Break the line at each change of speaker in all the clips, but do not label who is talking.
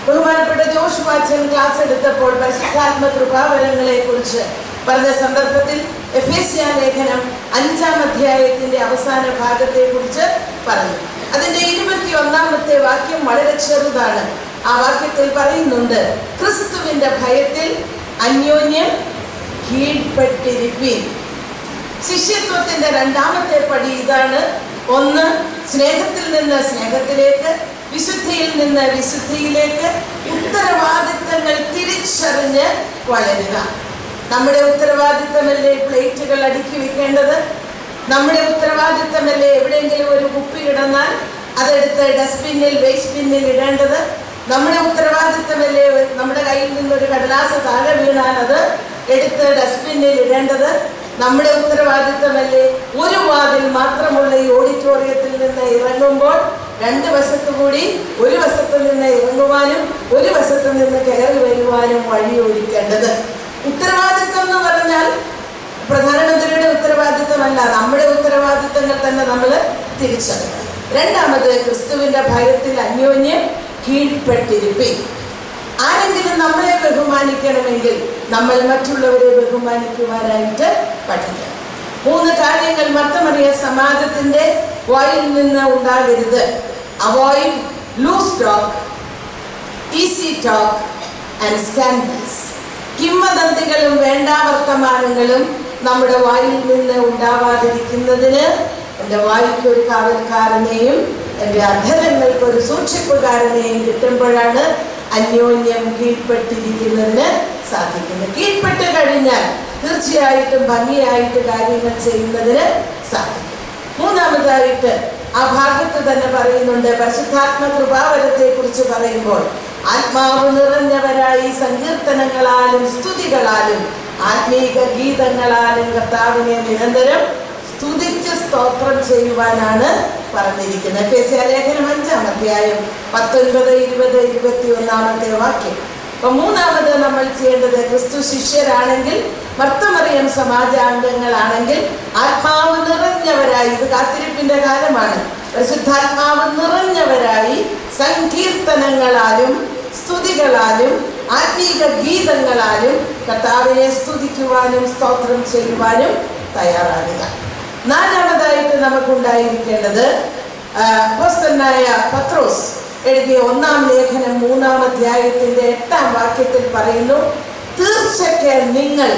ബഹുമാനപ്പെട്ട Josh വാച്ചൻ class എടുത്തപ്പോൾ പരിശുദ്ധാത്മ കൃപാവരങ്ങളെ കുറിച്ച് പറഞ്ഞ സന്ദർഭത്തിൽ എഫേസ്യ ലേഖനം അഞ്ചാം അധ്യായത്തിന്റെ അവസാന ഭാഗത്തെ കുറിച്ച് പറഞ്ഞു അതിന്റെ ഇരുപത്തി ഒന്നാമത്തെ വാക്യം വളരെ ചെറുതാണ് ആ വാക്യത്തിൽ പറയുന്നുണ്ട് ക്രിസ്തുവിന്റെ ഭയത്തിൽ അന്യോന്യം കീഴ്പ്പെട്ടിരിപ്പീൻ ശിഷ്യത്വത്തിന്റെ രണ്ടാമത്തെ പടി ഇതാണ് ഒന്ന് സ്നേഹത്തിൽ നിന്ന് സ്നേഹത്തിലേക്ക് വിശുദ്ധിയിൽ നിന്ന് വിശുദ്ധിയിലേക്ക് ഉത്തരവാദിത്തങ്ങൾ തിരിച്ചറിഞ്ഞ് വളരുക നമ്മുടെ ഉത്തരവാദിത്തമല്ലേ പ്ലേറ്റുകൾ അടുക്കി വെക്കേണ്ടത് നമ്മുടെ ഉത്തരവാദിത്തമല്ലേ എവിടെയെങ്കിലും ഒരു കുപ്പി കിടന്നാൽ അതെടുത്ത് ഡസ്റ്റ്ബിന്നിൽ വേസ്റ്റ് ബിന്നിൽ ഇടേണ്ടത് നമ്മുടെ ഉത്തരവാദിത്തമല്ലേ നമ്മുടെ കയ്യിൽ നിന്നൊരു കടലാസ് താഴെ വീണാൽ അത് എടുത്ത് ഡസ്റ്റ്ബിന്നിൽ ഇടേണ്ടത് നമ്മുടെ ഉത്തരവാദിത്തമല്ലേ ഒരു വാതിൽ മാത്രമുള്ള ഈ ഓഡിറ്റോറിയത്തിൽ നിന്ന് ഇറങ്ങുമ്പോൾ രണ്ട് വശത്തു കൂടി ഒരു വശത്ത് നിന്ന് ഇറങ്ങുവാനും ഒരു വശത്ത് നിന്ന് കയറി വരുവാനും വഴിയൊരുക്കേണ്ടത് ഉത്തരവാദിത്തം എന്ന് പറഞ്ഞാൽ പ്രധാനമന്ത്രിയുടെ ഉത്തരവാദിത്തമല്ല നമ്മുടെ ഉത്തരവാദിത്തങ്ങൾ തന്നെ നമ്മൾ തിരിച്ചറിയണം രണ്ടാമത് ക്രിസ്തുവിന്റെ ഭയത്തിൽ അന്യോന്യം കീഴ്പ്പെട്ടിരിപ്പി ആരെങ്കിലും നമ്മളെ ബഹുമാനിക്കണമെങ്കിൽ നമ്മൾ മറ്റുള്ളവരെ ബഹുമാനിക്കുവാനായിട്ട് പഠിക്കണം മൂന്ന് കാര്യങ്ങൾ മത്തമറിയ സമാജത്തിന്റെ വായിൽ നിന്ന് ഉണ്ടാകരുത് avoid loose talk easy talk and scandals കിംവദന്തികളും വേണ്ടാവർത്തമാനങ്ങളും നമ്മുടെ വായിൽ നിന്ന് ഉണ്ടാവാതിരിക്കുന്നതിന് എൻ്റെ വായിക്ക് ഒരു കാവൽക്കാരനെയും എൻ്റെ അധരങ്ങൾക്ക് ഒരു സൂക്ഷിപ്പുകാരനെയും കിട്ടുമ്പോഴാണ് അന്യോന്യം കീഴ്പ്പെട്ടിരിക്കുന്നതിന് സാധിക്കുന്നത് കീഴ്പ്പെട്ട് കഴിഞ്ഞാൽ തീർച്ചയായിട്ടും ഭംഗിയായിട്ട് കാര്യങ്ങൾ ചെയ്യുന്നതിന് സാധിക്കും മൂന്നാമതായിട്ട് ആ ഭാഗത്ത് തന്നെ പറയുന്നുണ്ട് പരിശുദ്ധാത്മ കൃപാവരത്തെ കുറിച്ച് പറയുമ്പോൾ ആത്മാവ് നിറഞ്ഞവരായി സങ്കീർത്തനങ്ങളാലും സ്തുതികളാലും ആത്മീക ഗീതങ്ങളാലും കർത്താവിനെ നിരന്തരം സ്തുതിച്ച് സ്തോത്രം ചെയ്യുവാനാണ് പറഞ്ഞിരിക്കുന്നത് ഫേസ്യ ലേഖനം അഞ്ചാം അധ്യായം പത്തൊൻപത് ഇരുപത് ഇരുപത്തി ഒന്നാമത്തെ വാക്യം അപ്പൊ മൂന്നാമത് നമ്മൾ ചെയ്യേണ്ടത് ക്രിസ്തു ശിഷ്യരാണെങ്കിൽ മർത്തമറിയം സമാജാംഗങ്ങളാണെങ്കിൽ ആത്മാവ് നിറഞ്ഞവരായി ഇത് കാത്തിരിപ്പിന്റെ കാലമാണ് പരിശുദ്ധാത്മാവ് നിറഞ്ഞവരായി സങ്കീർത്തനങ്ങളാലും സ്തുതികളാലും ആത്മീക ഗീതങ്ങളാലും കർത്താവിനെ സ്തുതിക്കുവാനും സ്തോത്രം ചെയ്യുവാനും തയ്യാറാകുക നാലാമതായിട്ട് നമുക്കുണ്ടായിരിക്കേണ്ടത് ആ, അപ്പോസ്തലനായ പത്രോസ് എഴുതിയ ഒന്നാം ലേഖനം മൂന്നാം അധ്യായത്തിന്റെ എട്ടാം വാക്യത്തിൽ പറയുന്നു തീർച്ചയ്ക്ക് നിങ്ങൾ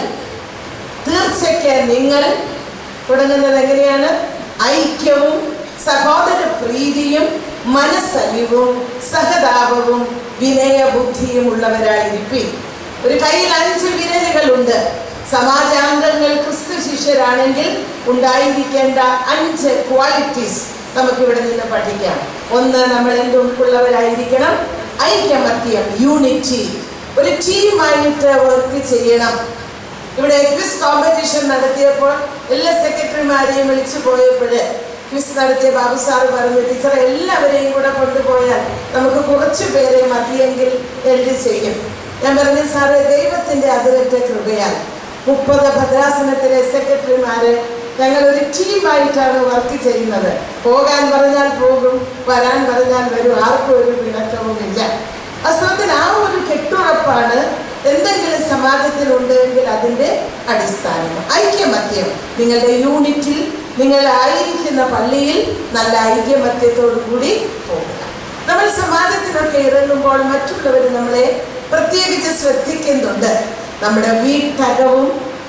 തീർച്ചയ്ക്ക് നിങ്ങൾ തുടങ്ങുന്നത് എങ്ങനെയാണ് ഐക്യവും സഹോദര പ്രീതിയും മനസ്സലിവും സഹതാപവും വിനയബുദ്ധിയും ഉള്ളവരായിരിക്കും ഒരു കയ്യിൽ അഞ്ച് വിരലുകളുണ്ട് സമാജാംഗങ്ങൾ ക്രിസ്തു ശിഷ്യരാണെങ്കിൽ ഉണ്ടായിരിക്കേണ്ട അഞ്ച് ക്വാളിറ്റീസ് നമുക്കിവിടെ നിന്ന് പഠിക്കാം ഒന്ന് നമ്മൾ എന്തുള്ളവരായിരിക്കണം ഐക്യമത്യം യൂണിറ്റി ഒരു ടീമായിട്ട് വർക്ക് ചെയ്യണം ഇവിടെ ക്വിസ് കോമ്പറ്റീഷൻ നടത്തിയപ്പോൾ എല്ലാ സെക്രട്ടറിമാരെയും വിളിച്ചു പോയപ്പോൾ ക്വിസ് നടത്തിയ ബാബു സാറ് പറഞ്ഞു ടീച്ചർ എല്ലാവരെയും കൂടെ കൊണ്ടുപോയാൽ നമുക്ക് കുറച്ചു പേരെ മതിയെങ്കിൽ എഴുതി ചെയ്യും ഞാൻ പറഞ്ഞു സാറേ ദൈവത്തിന്റെ അതിരറ്റ കൃപയാൽ മുപ്പത് ഭദ്രാസനത്തിലെ സെക്രട്ടറിമാര് ഞങ്ങൾ ഒരു ടീമായിട്ടാണ് വർക്ക് ചെയ്യുന്നത് പോകാൻ പറഞ്ഞാൽ പോകും വരാൻ പറഞ്ഞാൽ വരും ആർക്കും ഒരു പിണക്കവുമില്ല വാസ്തവത്തിൽ ആ ഒരു കെട്ടുറപ്പാണ് എന്തെങ്കിലും സമാജത്തിൽ ഉണ്ടെങ്കിൽ അതിന്റെ അടിസ്ഥാനം ഐക്യമത്യം നിങ്ങളുടെ യൂണിറ്റിൽ നിങ്ങൾ ആയിരിക്കുന്ന പള്ളിയിൽ നല്ല ഐക്യമത്യത്തോടു കൂടി പോകുക നമ്മൾ സമാജത്തിലൊക്കെ ഇറങ്ങുമ്പോൾ മറ്റുള്ളവർ നമ്മളെ പ്രത്യേകിച്ച് ശ്രദ്ധിക്കുന്നുണ്ട് നമ്മുടെ വീട്ടകവും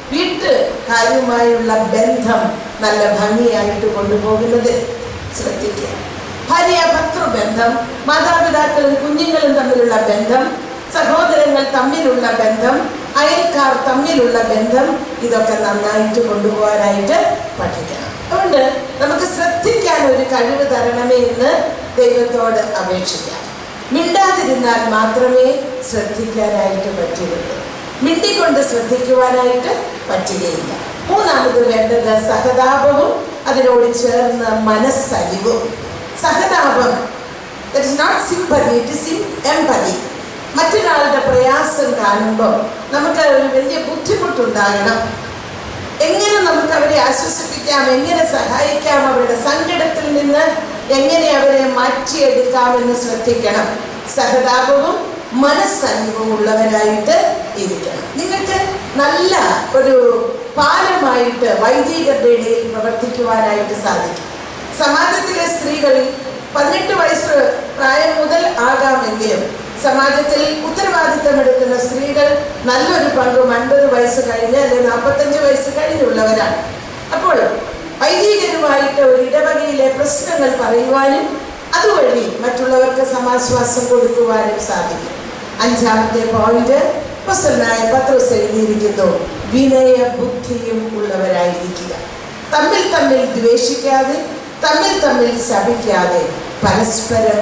വീട്ടുകാരുമായുള്ള ബന്ധം നല്ല ഭംഗിയായിട്ട് കൊണ്ടുപോകുന്നത് ശ്രദ്ധിക്കുക ഭാര്യ ഭർത്തൃബന്ധം മാതാപിതാക്കളും കുഞ്ഞുങ്ങളും തമ്മിലുള്ള ബന്ധം സഹോദരങ്ങൾ തമ്മിലുള്ള ബന്ധം അയൽക്കാർ തമ്മിലുള്ള ബന്ധം ഇതൊക്കെ നന്നായിട്ട് കൊണ്ടുപോകാനായിട്ട് പഠിക്കണം അതുകൊണ്ട് നമുക്ക് ശ്രദ്ധിക്കാൻ ഒരു കഴിവ് തരണമേ എന്ന് ദൈവത്തോട് അപേക്ഷിക്കാം മിണ്ടാതിരുന്നാൽ മാത്രമേ ശ്രദ്ധിക്കാനായിട്ട് പറ്റുകയുള്ളൂ മിണ്ടിക്കൊണ്ട് ശ്രദ്ധിക്കുവാനായിട്ട് പറ്റുകയില്ല മൂന്നാമത് വേണ്ടത് സഹതാപവും അതിനോട് ചേർന്ന് മനസ്സലിവും സഹതാപം that is not sympathy it is empathy മറ്റൊരാളുടെ പ്രയാസം കാണുമ്പോൾ നമുക്ക് ഒരു വലിയ ബുദ്ധിമുട്ടുണ്ടാകണം എങ്ങനെ നമുക്ക് അവരെ ആശ്വസിപ്പിക്കാം എങ്ങനെ സഹായിക്കാം അവരുടെ സങ്കടത്തിൽ നിന്ന് എങ്ങനെ അവരെ മാറ്റിയെടുക്കാമെന്ന് ശ്രദ്ധിക്കണം സഹതാപവും മനസ്സലിവുള്ളവരായിട്ട് ഇരിക്കണം നിങ്ങൾക്ക് നല്ല ഒരു പാലമായിട്ട് വൈദികരുടെ ഇടയിൽ പ്രവർത്തിക്കുവാനായിട്ട് സാധിക്കും സമാജത്തിലെ സ്ത്രീകളിൽ പതിനെട്ട് വയസ്സ് പ്രായം മുതൽ ആകാമെങ്കിലും സമാജത്തിൽ ഉത്തരവാദിത്തം എടുക്കുന്ന സ്ത്രീകൾ നല്ലൊരു പങ്കും അൻപത് വയസ്സ് കഴിഞ്ഞ് അല്ലെങ്കിൽ നാൽപ്പത്തഞ്ച് വയസ്സ് കഴിഞ്ഞുള്ളവരാണ് അപ്പോൾ വൈദികരുമായിട്ട് ഒരു ഇടവകയിലെ പ്രശ്നങ്ങൾ പറയുവാനും അതുവഴി മറ്റുള്ളവർക്ക് സമാശ്വാസം കൊടുക്കുവാനും സാധിക്കും അഞ്ചാമത്തെ പോയിന്റ് പുസ്തകനായ പത്രോസ് എഴുതിയിരിക്കുന്നു വിനയ ബുദ്ധിയും ഉള്ളവരായിരിക്കുക തമ്മിൽ തമ്മിൽ ദ്വേഷിക്കാതെ തമ്മിൽ തമ്മിൽ ശപിക്കാതെ പരസ്പരം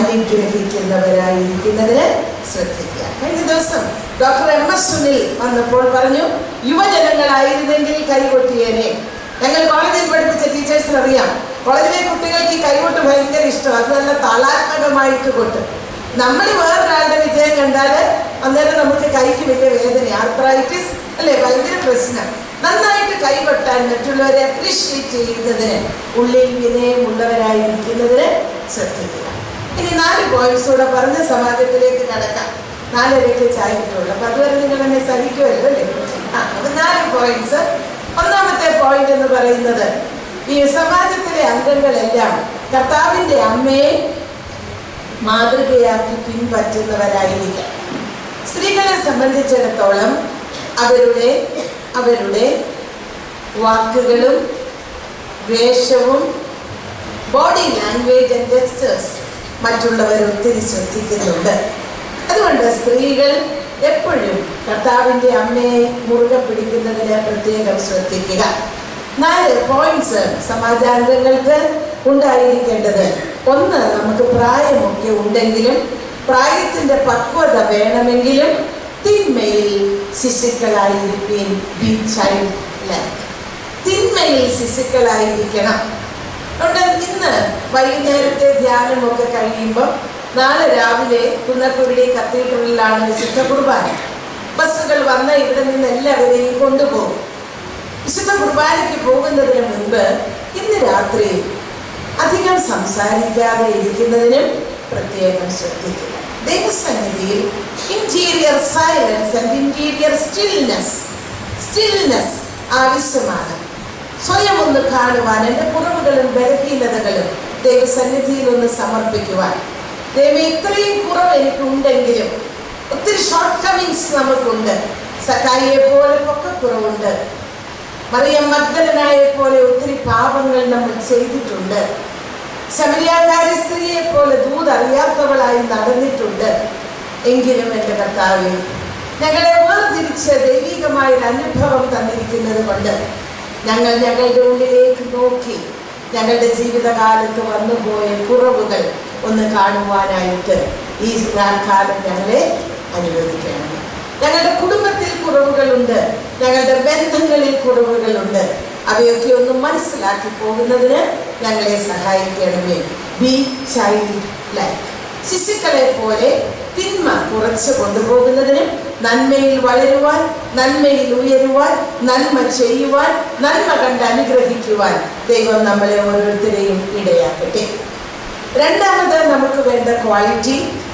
അനുഗ്രഹിക്കുന്നവരായിരിക്കുന്നതിന് ശ്രദ്ധിക്കുക കഴിഞ്ഞ ദിവസം ഡോക്ടർ എം എസ് സുനിൽ വന്നപ്പോൾ പറഞ്ഞു യുവജനങ്ങളായിരുന്നെങ്കിൽ കൈകൊട്ടിയേനെ ഞങ്ങൾ കോളേജിൽ പഠിപ്പിച്ച ടീച്ചേഴ്സിന് അറിയാം കോളേജിലെ കുട്ടികൾക്ക് ഈ കൈകൊട്ട് ഭയങ്കര ഇഷ്ടം അത് നല്ല താളാത്മകമായിട്ട് കൊട്ടും നമ്മൾ വേറൊരാളുടെ വിജയം കണ്ടാൽ അന്നേരം നമുക്ക് കൈക്ക് വലിയ വേദന ആർത്രൈറ്റിസ് അല്ലേ ഭയങ്കര പ്രശ്നം നന്നായിട്ട് കൈകൊട്ടാൻ മറ്റുള്ളവരെ അപ്രീഷിയേറ്റ് ചെയ്യുന്നതിന് ഉള്ളിൽ വിനയമുള്ളവരായിരിക്കുന്നതിന് ശ്രദ്ധിക്കുക ഇനി നാല് പോയിന്റ്സ് കൂടെ പറഞ്ഞ് സമാജത്തിലേക്ക് കടക്കാം നാലരയ്ക്ക് ചായക്കുള്ളൂ അപ്പൊ അതുവരെ നിങ്ങൾ എന്നെ സഹിക്കുമല്ലോ അല്ലേ ആ അപ്പൊ നാല് പോയിന്റ്സ് ഒന്നാമത്തെ പോയിന്റ് എന്ന് പറയുന്നത് ഈ സമാജത്തിലെ അംഗങ്ങളെല്ലാം കർത്താവിന്റെ അമ്മയെ മാതൃകയാക്കി പിൻപറ്റുന്നവരായിരിക്കാം സ്ത്രീകളെ സംബന്ധിച്ചിടത്തോളം അവരുടെ അവരുടെ വാക്കുകളും വേഷവും ബോഡി ലാംഗ്വേജ് ആൻഡ് ജെസ്റ്റേഴ്സ് മറ്റുള്ളവർ ഒത്തിരി ശ്രദ്ധിക്കുന്നുണ്ട് അതുകൊണ്ട് സ്ത്രീകൾ എപ്പോഴും കർത്താവിൻ്റെ അമ്മയെ മുറുകെ പിടിക്കുന്നതിന് പ്രത്യേകം ശ്രദ്ധിക്കുക നാല് പോയിന്റ്സ് സമാജാംഗങ്ങൾക്ക് ഉണ്ടായിരിക്കേണ്ടത് ഒന്ന് നമുക്ക് പ്രായമൊക്കെ ഉണ്ടെങ്കിലും പ്രായത്തിന്റെ പക്വത വേണമെങ്കിലും തിന്മയിൽ ശിശുക്കളായിരിക്കും ബി ചൈൽഡ് ലൈക്ക് തിന്മയിൽ ശിശുക്കളായിരിക്കണം അതുകൊണ്ട് ഇന്ന് വൈകുന്നേരത്തെ ധ്യാനമൊക്കെ കഴിയുമ്പോൾ നാളെ രാവിലെ കുന്നക്കുരുടി കത്തീഡ്രലിലാണ് വിശുദ്ധ കുർബാന ബസ്സുകൾ വന്ന ഇവിടെ നിന്ന് എല്ലാവരെയും കൊണ്ടുപോകും വിശുദ്ധ കുർബാനയ്ക്ക് പോകുന്നതിന് മുൻപ് ഇന്ന് രാത്രി അധികം സംസാരിക്കാതെ ഇരിക്കുന്നതിനും പ്രത്യേകം ശ്രദ്ധിക്കുക ദൈവസന്നിധിയിൽ interior silence and interior stillness stillness ആവശ്യമാണ് സ്വയം ഒന്ന് കാണുവാൻ എൻ്റെ കുറവുകളും ബലഹീനതകളും ദൈവസന്നിധിയിൽ ഒന്ന് സമർപ്പിക്കുവാൻ ദൈവം ഇത്രയും കുറവ് എനിക്കുണ്ടെങ്കിലും ഒത്തിരി ഷോർട്ട് കമ്മിങ്സ് നമുക്കുണ്ട് സക്കായിയെ പോലെ പൊക്കക്കുറവുണ്ട് മറിയം മഗ്ദലനായെ പോലെ ഒത്തിരി പാപങ്ങൾ നമ്മൾ ചെയ്തിട്ടുണ്ട് ശമരിയാകാരി സ്ത്രീയെ പോലെ ദൂതറിയാത്തവളായി നടന്നിട്ടുണ്ട് എങ്കിലും എൻ്റെ കർത്താവെ ഞങ്ങളെ വേർതിരിച്ച് ദൈവികമായ ഒരു അനുഭവം തന്നിരിക്കുന്നത് കൊണ്ട് ഞങ്ങൾ ഞങ്ങളുടെ ഉള്ളിലേക്ക് നോക്കി ഞങ്ങളുടെ ജീവിതകാലത്ത് വന്നുപോയ കുറവുകൾ ഒന്ന് കാണുവാനായിട്ട് ഈ കാലം ഞങ്ങളെ അനുവദിക്കണം ഞങ്ങളുടെ കുടുംബത്തിൽ കുറവുകളുണ്ട് ഞങ്ങളുടെ ബന്ധങ്ങളിൽ കുറവുകളുണ്ട് അവയൊക്കെ ഒന്ന് മനസ്സിലാക്കി പോകുന്നതിന് ഞങ്ങളെ സഹായിക്കണമേ ബി ചൈൽഡ് ലൈക്ക് ശിശുക്കളെ പോലെ തിന്മ കുറച്ച് കൊണ്ടുപോകുന്നതിനും നന്മയിൽ വളരുവാൻ നന്മയിൽ ഉയരുവാൻ നന്മ ചെയ്യുവാൻ നന്മ കണ്ട് അനുഗ്രഹിക്കുവാൻ ദൈവം നമ്മളെ ഓരോരുത്തരെയും ഇടയാക്കട്ടെ രണ്ടാമത് നമുക്ക് വേണ്ട ക്വാളിറ്റി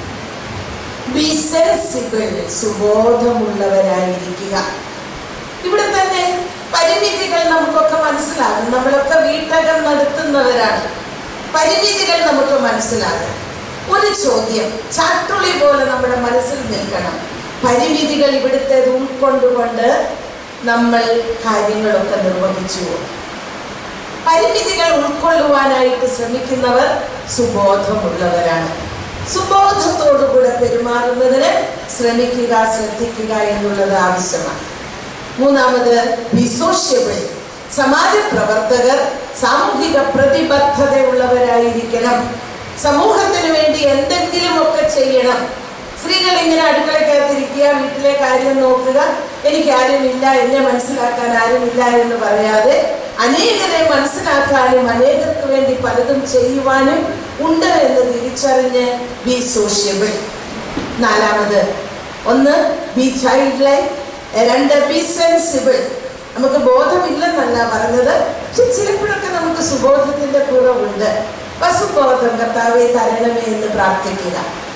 ബി സെൻസിബിൾ സുബോധമുള്ളവരായിരിക്കുക ഇവിടെ തന്നെ പരിമിതികൾ നമുക്കൊക്കെ മനസ്സിലാകും നമ്മളൊക്കെ വീട്ടകം നടത്തുന്നവരാണ് പരിമിതികൾ നമുക്ക് മനസ്സിലാകും ഒരു ചോദ്യം ചാട്ടുളി പോലെ നമ്മുടെ മനസ്സിൽ നിൽക്കണം പരിമിതികൾ ഇവിടുത്തെ ഉൾക്കൊണ്ടുകൊണ്ട് നമ്മൾ കാര്യങ്ങളൊക്കെ നിർവഹിച്ചു പോകും പരിമിതികൾ ഉൾക്കൊള്ളുവാനായിട്ട് ശ്രമിക്കുന്നവർ സുബോധമുള്ളവരാണ് സുബോധത്തോടുകൂടെ പെരുമാറുന്നതിന് ശ്രമിക്കുക ശ്രദ്ധിക്കുക എന്നുള്ളത് ആവശ്യമാണ് മൂന്നാമത് വിസോഷ്യബിൾ സമാജ പ്രവർത്തകർ സാമൂഹിക പ്രതിബദ്ധതയുള്ളവരായിരിക്കണം സമൂഹത്തിന് വേണ്ടി എന്തെങ്കിലുമൊക്കെ ചെയ്യണം സ്ത്രീകൾ ഇങ്ങനെ അടുക്കളക്കകത്തിരിക്കുക വീട്ടിലെ കാര്യം നോക്കുക എനിക്ക് ആരുമില്ല എന്നെ മനസ്സിലാക്കാൻ ആരുമില്ല എന്ന് പറയാതെ അനേകരെ മനസ്സിലാക്കാനും അനേകർക്ക് വേണ്ടി പലതും ചെയ്യുവാനും ഉണ്ട് എന്ന് തിരിച്ചറിഞ്ഞ് ബി സോഷ്യബിൾ നാലാമത് ഒന്ന് ബി ചൈൽഡ് ലൈഫ് രണ്ട് ബി സെൻസിബിൾ നമുക്ക് ബോധമില്ലെന്നല്ല പറഞ്ഞത് പക്ഷെ ചിലപ്പോഴൊക്കെ നമുക്ക് സുബോധത്തിന്റെ കുറവുണ്ട് അപ്പൊ സുബോധം കർത്താവെ തരണമേ എന്ന് പ്രാർത്ഥിക്കുക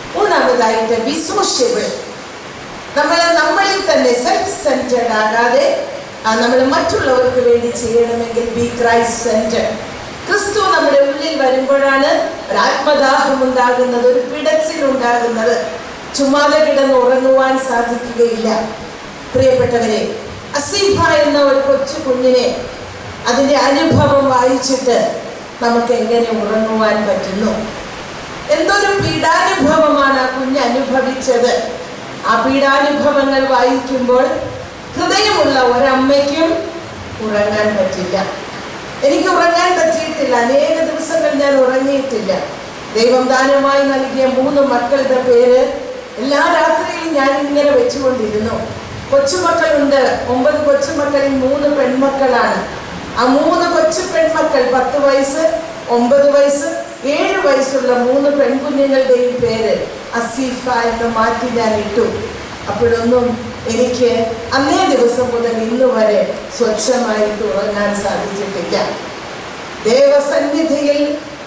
മൂന്നാമതായിട്ട് ബി സോഷ്യബിൾ നമ്മൾ നമ്മളിൽ തന്നെ സെൽഫ് സെൻറ്റേഡ് ആകാതെ നമ്മൾ മറ്റുള്ളവർക്ക് വേണ്ടി ചെയ്യണമെങ്കിൽ ബി ക്രൈസ്റ്റ് സെൻറ്റേഡ് ക്രിസ്തു നമ്മുടെ ഉള്ളിൽ വരുമ്പോഴാണ് ഒരു ആത്മദാഹം ഉണ്ടാകുന്നത് ഒരു പിടച്ചിൽ ഉണ്ടാകുന്നത് ചുമ്മാതെ കിടന്ന് ഉറങ്ങുവാൻ സാധിക്കുകയില്ല പ്രിയപ്പെട്ടവരെ അസീഫ എന്ന ഒരു കൊച്ചു കുഞ്ഞിനെ അതിൻ്റെ അനുഭവം വായിച്ചിട്ട് നമുക്ക് എങ്ങനെ ഉറങ്ങുവാൻ പറ്റുന്നു എന്തൊരു പീഡാനുഭവമാണ് ആ കുഞ്ഞ് അനുഭവിച്ചത് ആ പീഡാനുഭവങ്ങൾ വായിക്കുമ്പോൾ ഹൃദയമുള്ള ഒരമ്മയ്ക്കും ഉറങ്ങാൻ പറ്റില്ല എനിക്ക് ഉറങ്ങാൻ പറ്റിയിട്ടില്ല അനേക ദിവസങ്ങൾ ഞാൻ ഉറങ്ങിയിട്ടില്ല ദൈവം ദാനമായി നൽകിയ മൂന്ന് മക്കളുടെ പേര് എല്ലാ രാത്രിയിലും ഞാൻ ഇങ്ങനെ വെച്ചുകൊണ്ടിരുന്നു കൊച്ചുമക്കളുണ്ട് ഒമ്പത് കൊച്ചുമക്കളിൽ മൂന്ന് പെൺമക്കളാണ് ആ മൂന്ന് കൊച്ചു പെൺമക്കൾ പത്ത് വയസ്സ് ഒമ്പത് വയസ്സ് ഏഴ് വയസ്സുള്ള മൂന്ന് പെൺകുഞ്ഞുങ്ങളുടെയും പേര് അസീഫ എന്ന് മാറ്റി ഞാൻ ഇട്ടു അപ്പോഴൊന്നും എനിക്ക് അന്നേ ദിവസം മുതൽ ഇന്ന് വരെ സ്വച്ഛമായിട്ട് ഉറങ്ങാൻ സാധിച്ചിട്ടില്ല ദേവസന്നിധിയിൽ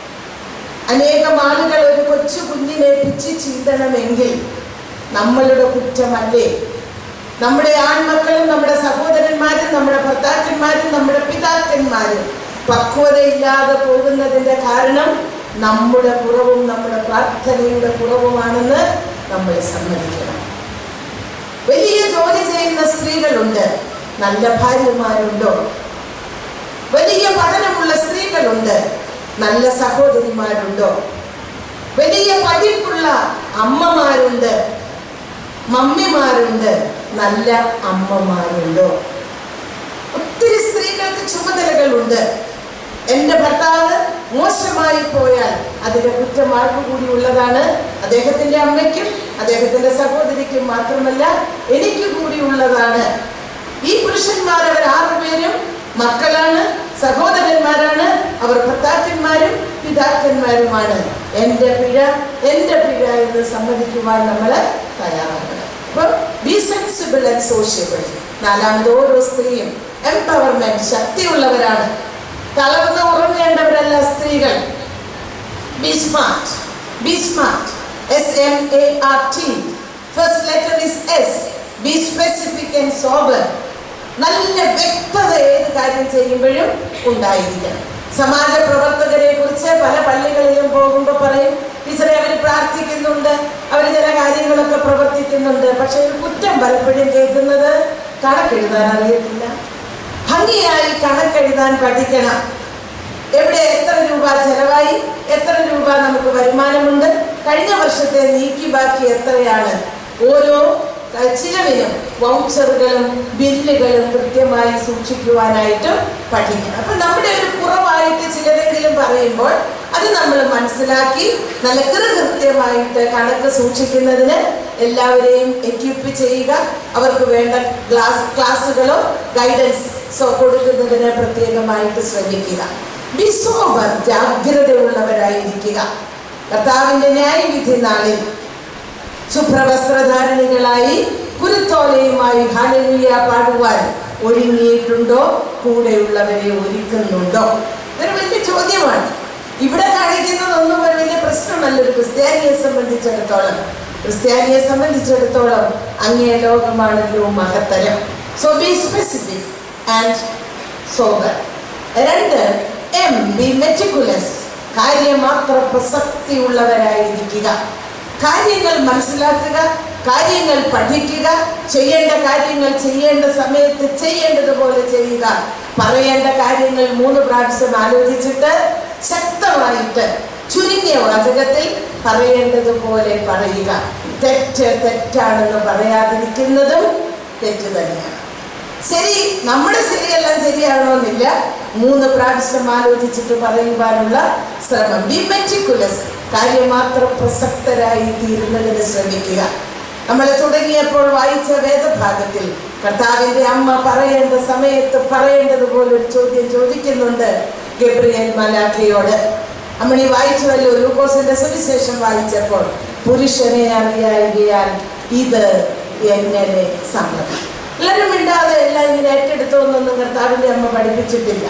അനേകം ആളുകൾ ഒരു കൊച്ചു കുഞ്ഞിനെ പിച്ചി ചീന്തണമെങ്കിൽ നമ്മളുടെ കുറ്റമല്ലേ നമ്മുടെ ആൺമക്കളും നമ്മുടെ സഹോദരന്മാരും നമ്മുടെ ഭർത്താക്കന്മാരും നമ്മുടെ പിതാക്കന്മാരും പക്വതയില്ലാതെ പോകുന്നതിൻ്റെ കാരണം നമ്മുടെ കുറവും നമ്മുടെ പ്രാർത്ഥനയുടെ കുറവുമാണെന്ന് നമ്മൾ സമ്മതിക്കണം വലിയ ജോലി ചെയ്യുന്ന സ്ത്രീകളുണ്ട് നല്ല ഭാര്യമാരുണ്ടോ വലിയ പഠനമുള്ള സ്ത്രീകളുണ്ട് നല്ല സഹോദരിമാരുണ്ടോ വലിയ പഠിപ്പുള്ള അമ്മമാരുണ്ട് മമ്മിമാരുണ്ട് നല്ല അമ്മമാരുണ്ടോ ഒത്തിരി സ്ത്രീകൾക്ക് ചുമതലകളുണ്ട് എൻ്റെ ഭർത്താവ് മോശമായി പോയാൽ അതിൻ്റെ കുറ്റം ആർക്കു കൂടി ഉള്ളതാണ് അദ്ദേഹത്തിൻ്റെ അമ്മയ്ക്കും അദ്ദേഹത്തിൻ്റെ സഹോദരിക്കും മാത്രമല്ല എനിക്ക് കൂടി ഉള്ളതാണ് ഈ പുരുഷന്മാർ അവർ ആറുപേരും മക്കളാണ് സഹോദരന്മാരാണ് അവർ ഭർത്താക്കന്മാരും പിതാക്കന്മാരുമാണ് എൻ്റെ പിഴ എൻ്റെ പിഴ എന്ന് സമ്മതിക്കുവാൻ നമ്മൾ തയ്യാറാകണം അപ്പോൾ ബി സെൻസിബിൾ ആൻഡ് സോഷ്യബിൾ നാലാമത് ഓരോ സ്ത്രീയും എംപവർമെന്റ് ശക്തിയുള്ളവരാണ് തളർന്ന് ഉറങ്ങേണ്ടവരല്ല സ്ത്രീകൾ be smart be smart S M A R T first letter is S be specific and sober നല്ല വ്യക്തത ഏത് കാര്യം ചെയ്യുമ്പോഴും ഉണ്ടായിരിക്കണം സമാജ പ്രവർത്തകരെ കുറിച്ച് പല പള്ളികളിലും പോകുമ്പോൾ പറയും ടീച്ചറെ അവർ പ്രാർത്ഥിക്കുന്നുണ്ട് അവർ ചില കാര്യങ്ങളൊക്കെ പ്രവർത്തിക്കുന്നുണ്ട് പക്ഷെ ഒരു കുറ്റം പലപ്പോഴും കേൾക്കുന്നത് കണക്കെഴുതാൻ അറിയത്തില്ല ഭംഗിയായി കണക്കെഴുതാൻ പഠിക്കണം എവിടെ എത്ര രൂപ ചെലവായി എത്ര രൂപ നമുക്ക് വരുമാനമുണ്ട് കഴിഞ്ഞ വർഷത്തെ നീക്കി ബാക്കി എത്രയാണ് ഓരോ ചിലവിനും വൗച്ചറുകളും ബില്ലുകളും കൃത്യമായി സൂക്ഷിക്കുവാനായിട്ടും പഠിക്കണം അപ്പം നമ്മുടെ ഒരു കുറവായിട്ട് ചിലരെങ്കിലും പറയുമ്പോൾ അത് നമ്മൾ മനസ്സിലാക്കി നല്ല കൃത്യമായിട്ട് കണക്ക് സൂക്ഷിക്കുന്നതിന് എല്ലാവരെയും എക്യുപ്പ് ചെയ്യുക അവർക്ക് വേണ്ട ക്ലാസ് ക്ലാസ്സുകളോ ഗൈഡൻസ് സോ കൊടുക്കുന്നതിന് പ്രത്യേകമായിട്ട് ശ്രമിക്കുക ബി സോബർ ജാഗ്രതയുള്ളവരായിരിക്കുക കർത്താവിൻ്റെ ന്യായവിധി നാളിൽ ശുഭ്രവസ്ത്രധാരണികളായി കുരുത്തോലയുമായി ഹാലലുയ പാടുവാൻ ഒരുങ്ങിയിട്ടുണ്ടോ കൂടെയുള്ളവരെ ഒരുക്കുന്നുണ്ടോ ഇതൊരു വലിയ ചോദ്യമാണ് ഇവിടെ കാണിക്കുന്നതൊന്നും ഒരു വലിയ പ്രശ്നമല്ല ഒരു ക്രിസ്ത്യാനിയെ സംബന്ധിച്ചിടത്തോളം ക്രിസ്ത്യാനിയെ സംബന്ധിച്ചിടത്തോളം അങ്ങേ ലോകമാണല്ലോ മഹത്തരം so be specific and sober രണ്ട് എം ബി മെറ്റിക്കുലസ് കാര്യമാത്ര പ്രസക്തിയുള്ളവരായിരിക്കുക കാര്യങ്ങൾ മനസ്സിലാക്കുക കാര്യങ്ങൾ പഠിക്കുക ചെയ്യേണ്ട കാര്യങ്ങൾ ചെയ്യേണ്ട സമയത്ത് ചെയ്യേണ്ടതുപോലെ ചെയ്യുക പറയേണ്ട കാര്യങ്ങൾ മൂന്ന് പ്രാവശ്യം ആലോചിച്ചിട്ട് ശക്തമായിട്ട് ചുരുങ്ങിയ വാചകത്തിൽ പറയേണ്ടതുപോലെ പറയുക തെറ്റ് തെറ്റാണെന്ന് പറയാതിരിക്കുന്നതും തെറ്റ് തന്നെയാണ് ശരി നമ്മുടെ ശരിയെല്ലാം ശരിയാണോന്നില്ല മൂന്ന് പ്രാവശ്യം ആലോചിച്ചിട്ട് പറയുവാനുള്ള ശ്രമം ബി മെറ്റിക്കുലസ് കാര്യമാത്രം പ്രസക്തരായി തീരുന്നതിന് ശ്രമിക്കുക നമ്മൾ തുടങ്ങിയപ്പോൾ വായിച്ച വേദഭാഗത്തിൽ കർത്താവിന്റെ അമ്മ പറയേണ്ട സമയത്ത് പറയേണ്ടതുപോലെ ഒരു ചോദ്യം ചോദിക്കുന്നുണ്ട് ഗബ്രിയൽ മലാഖയോട് അമ്മണി വായിച്ചുവല്ലോ ലൂക്കോസിന്റെ സുവിശേഷം വായിച്ചപ്പോൾ പുരുഷനെ അറിയായികയാൽ ഇത് എങ്ങനെ സമ്മതം എല്ലാവരും മിണ്ടാതെ എല്ലാം ഇങ്ങനെ ഏറ്റെടുത്തോന്നൊന്നും കർത്താവിന്റെ അമ്മ പഠിപ്പിച്ചിട്ടില്ല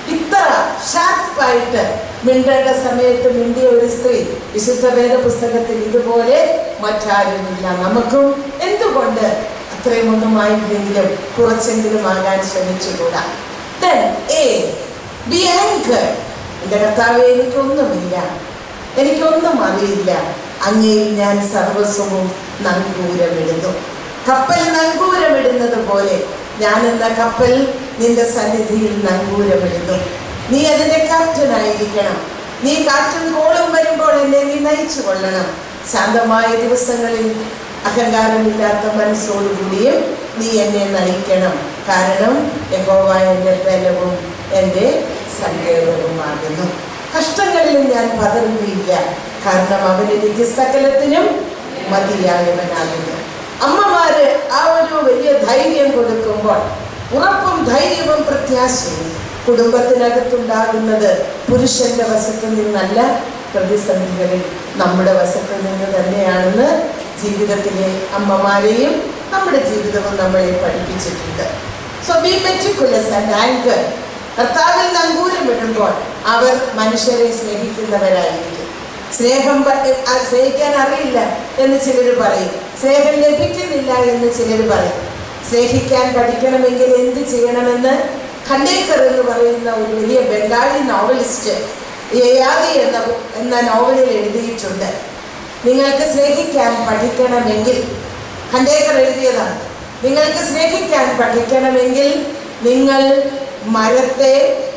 ഇത്ര ഷാർപ്പായിട്ട് മിണ്ടേണ്ട സമയത്ത് മിണ്ടിയ ഒരു സ്ത്രീ വിശുദ്ധ വേദ പുസ്തകത്തിൽ ഇതുപോലെ മറ്റാരുമില്ല നമുക്കും എന്തുകൊണ്ട് അത്രയും ഒന്നും ആയില്ലെങ്കിലും കുറച്ചെങ്കിലും ആകാൻ ശ്രമിച്ചുകൂടാ Then, A, be anchored. എൻ്റെ കർത്താവെ എനിക്കൊന്നുമില്ല എനിക്കൊന്നും അറിയില്ല അങ്ങയിൽ ഞാൻ സർവസ്വവും നങ്കൂരമിടുന്നു കപ്പൽ നങ്കൂരമിടുന്നത് പോലെ ഞാൻ എന്ന കപ്പൽ നിന്റെ സന്നിധിയിൽ നങ്കൂരമിടുന്നു നീ അതിന്റെ ക്യാപ്റ്റനായിരിക്കണം നീ കാറ്റും കോളും വരുമ്പോൾ എന്നെ നീ നയിച്ചു കൊള്ളണം ശാന്തമായ ദിവസങ്ങളിൽ അഹങ്കാരമില്ലാത്ത മനസ്സോടുകൂടിയും നീ എന്നെ നയിക്കണം കാരണം യഹോവ എൻ്റെ ബലവും എൻ്റെ സങ്കേതവുമാകുന്നു കഷ്ടങ്ങളിലും ഞാൻ പതറുകയില്ല കാരണം അവൻ എനിക്ക് സകലത്തിനും മതിയായവനാകുന്നു അമ്മമാര് ആ ഒരു വലിയ ധൈര്യം കൊടുക്കുമ്പോൾ ഉറപ്പും ധൈര്യവും പ്രത്യാശയും കുടുംബത്തിനകത്തുണ്ടാകുന്നത് പുരുഷന്റെ വശത്തു നിന്നല്ല പ്രതിസന്ധികളിൽ നമ്മുടെ വശത്തു നിന്ന് തന്നെയാണെന്ന് ജീവിതത്തിലെ അമ്മമാരെയും നമ്മുടെ ജീവിതവും നമ്മളെ പഠിപ്പിച്ചിട്ടുണ്ട് so be meticulous and anchor കർത്താവിൽ നങ്കൂരമിടുമ്പോൾ അവർ മനുഷ്യരെ സ്നേഹിക്കുന്നവരായിരിക്കും സ്നേഹം പ- ആ, സ്നേഹിക്കാൻ അറിയില്ല എന്ന് ചിലർ പറയും സ്നേഹം ലഭിക്കുന്നില്ല എന്ന് ചിലർ പറയും സ്നേഹിക്കാൻ പഠിക്കണമെങ്കിൽ എന്ത് ചെയ്യണമെന്ന് ഖണ്ടേക്കർ എന്ന് പറയുന്ന ഒരു വലിയ ബംഗാളി നോവലിസ്റ്റ് യയാതി എന്ന എന്ന നോവലിൽ എഴുതിയിട്ടുണ്ട് നിങ്ങൾക്ക് സ്നേഹിക്കാൻ പഠിക്കണമെങ്കിൽ ഖണ്ടേക്കർ എഴുതിയതാണ് നിങ്ങൾക്ക് സ്നേഹിക്കാൻ പഠിക്കണമെങ്കിൽ നിങ്ങൾ മരത്തെ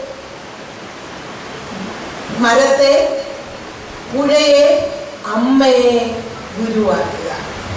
മരത്തെ പുഴയെ അമ്മയെ ഗുരുവാക്കുക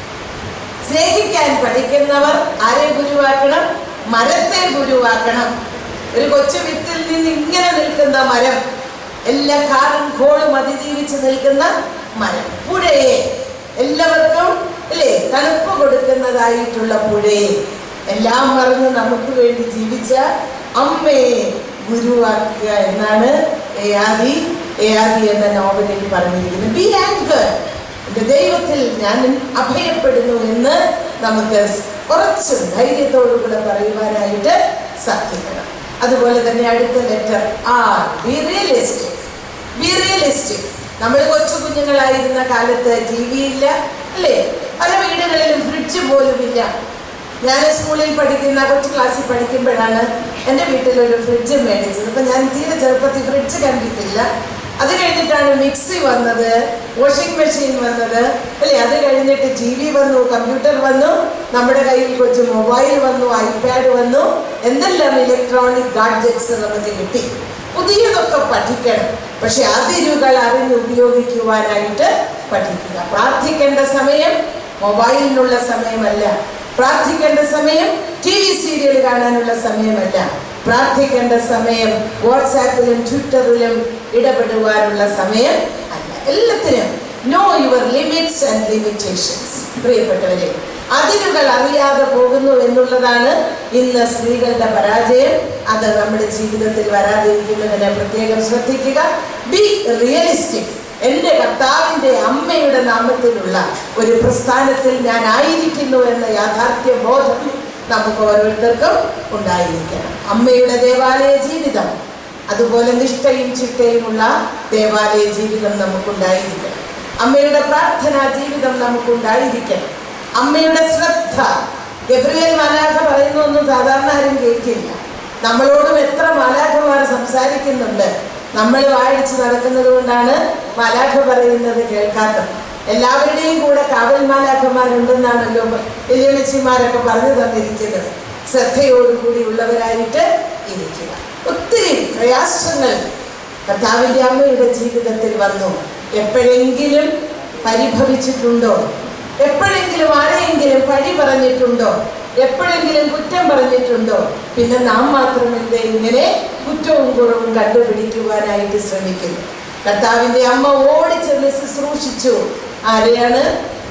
സ്നേഹിക്കാൻ പഠിക്കുന്നവർ ആരെ ഗുരുവാക്കണം മരത്തെ ഗുരുവാക്കണം ഒരു കൊച്ചു വിത്തിൽ നിന്ന് ഇങ്ങനെ നിൽക്കുന്ന മരം എല്ലാ കാറും കോളും അതിജീവിച്ച് നിൽക്കുന്ന മരം പുഴയെ എല്ലാവർക്കും അല്ലേ തണുപ്പ് കൊടുക്കുന്നതായിട്ടുള്ള പുഴയെ എല്ലാം മറന്ന് നമുക്ക് വേണ്ടി ജീവിച്ച അമ്മയെ ഗുരുവാക്കുക എന്നാണ് എയാദി എയാദി എന്ന നോവലിൽ പറഞ്ഞിരിക്കുന്നത് ബി ആങ്കർ എൻ്റെ ദൈവത്തിൽ ഞാൻ അഭയപ്പെടുന്നു എന്ന് നമുക്ക് കുറച്ച് ധൈര്യത്തോടുകൂടെ പറയുവാനായിട്ട് സാധിക്കണം അതുപോലെ തന്നെ അടുത്ത letter R be realistic be realistic നമ്മൾ കൊച്ചു കുഞ്ഞുങ്ങളായിരുന്ന കാലത്ത് ടി വി ഇല്ല അല്ലേ പല വീടുകളിലും ഫ്രിഡ്ജ് പോലും ഇല്ല ഞാൻ സ്കൂളിൽ പഠിക്കുന്ന കൊച്ചു ക്ലാസ്സിൽ പഠിക്കുമ്പോഴാണ് എൻ്റെ വീട്ടിൽ ഒരു ഫ്രിഡ്ജ് മേടിച്ചത് അപ്പം ഞാൻ തീരെ ചെറുപ്പത്തിൽ ഫ്രിഡ്ജ് കണ്ടിട്ടില്ല അത് കഴിഞ്ഞിട്ടാണ് മിക്സി വന്നത് വാഷിംഗ് മെഷീൻ വന്നത് അല്ലേ അത് കഴിഞ്ഞിട്ട് ടി വി വന്നു കമ്പ്യൂട്ടർ വന്നു നമ്മുടെ കയ്യിൽ കൊച്ചു മൊബൈൽ വന്നു ഐപാഡ് വന്നു എന്തെല്ലാം ഇലക്ട്രോണിക് ഗാഡ്ജറ്റ്സ് നമുക്ക് കിട്ടി പുതിയതൊക്കെ പഠിക്കണം പക്ഷെ അതിരുകൾ അറിഞ്ഞ് ഉപയോഗിക്കുവാനായിട്ട് പഠിക്കുക പ്രാർത്ഥിക്കേണ്ട സമയം മൊബൈലിനുള്ള സമയമല്ല പ്രാർത്ഥിക്കേണ്ട സമയം ടി വി സീരിയൽ കാണാനുള്ള സമയമല്ല പ്രാർത്ഥിക്കേണ്ട സമയം വാട്സാപ്പിലും ട്വിറ്ററിലും ഇടപെടുവാനുള്ള സമയം അല്ല എല്ലാത്തിനും know your limits and limitations പ്രിയപ്പെട്ടവരെ അതിരുകൾ അറിയാതെ പോകുന്നു എന്നുള്ളതാണ് ഇന്ന് സ്ത്രീകളുടെ പരാജയം അത് നമ്മുടെ ജീവിതത്തിൽ വരാതിരിക്കുന്നതിനെ പ്രത്യേകം ശ്രദ്ധിക്കുക ബി റിയലിസ്റ്റിക് എൻ്റെ കർത്താവിൻ്റെ അമ്മയുടെ നാമത്തിലുള്ള ഒരു പ്രസ്ഥാനത്തിൽ ഞാൻ ആയിരിക്കുന്നു എന്ന യാഥാർത്ഥ്യ ബോധം നമുക്ക് ഓരോരുത്തർക്കും ഉണ്ടായിരിക്കണം അമ്മയുടെ ദേവാലയ ജീവിതം അതുപോലെ നിഷ്ഠയും ചിട്ടയുമുള്ള ദേവാലയ ജീവിതം നമുക്കുണ്ടായിരിക്കണം അമ്മയുടെ പ്രാർത്ഥനാ ജീവിതം നമുക്കുണ്ടായിരിക്കണം അമ്മയുടെ ശ്രദ്ധ ഗബ്രിയേൽ മാലാഖ പറയുന്നൊന്നും സാധാരണ ആരും കേൾക്കില്ല നമ്മളോടും എത്ര മാലാഖമാർ സംസാരിക്കുന്നുണ്ട് നമ്മൾ വായിച്ച് നടക്കുന്നത് കൊണ്ടാണ് മാലാഖ പറയുന്നത് കേൾക്കാത്തത് എല്ലാവരുടെയും കൂടെ കാവൽ മാലാഖമാരുണ്ടെന്നാണല്ലോ വലിയമ്മച്ചിമാരൊക്കെ പറഞ്ഞു തന്നിരിക്കുന്നത് ശ്രദ്ധയോടുകൂടി ഉള്ളവരായിട്ട് ഇരിക്കുക ഒത്തിരി പ്രയാസങ്ങൾ കർത്താവിൻ്റെ അമ്മയുടെ ജീവിതത്തിൽ വന്നു എപ്പോഴെങ്കിലും പരിഭവിച്ചിട്ടുണ്ടോ എപ്പോഴെങ്കിലും ആരെയെങ്കിലും പഴി പറഞ്ഞിട്ടുണ്ടോ എപ്പോഴെങ്കിലും കുറ്റം പറഞ്ഞിട്ടുണ്ടോ പിന്നെ നാം മാത്രമല്ലേ ഇങ്ങനെ കുറ്റവും കുറവും കണ്ടുപിടിക്കുവാനായിട്ട് ശ്രമിക്കുന്നു കർത്താവിൻ്റെ അമ്മ ഓടിച്ചെന്ന് ശുശ്രൂഷിച്ചു ആരെയാണ്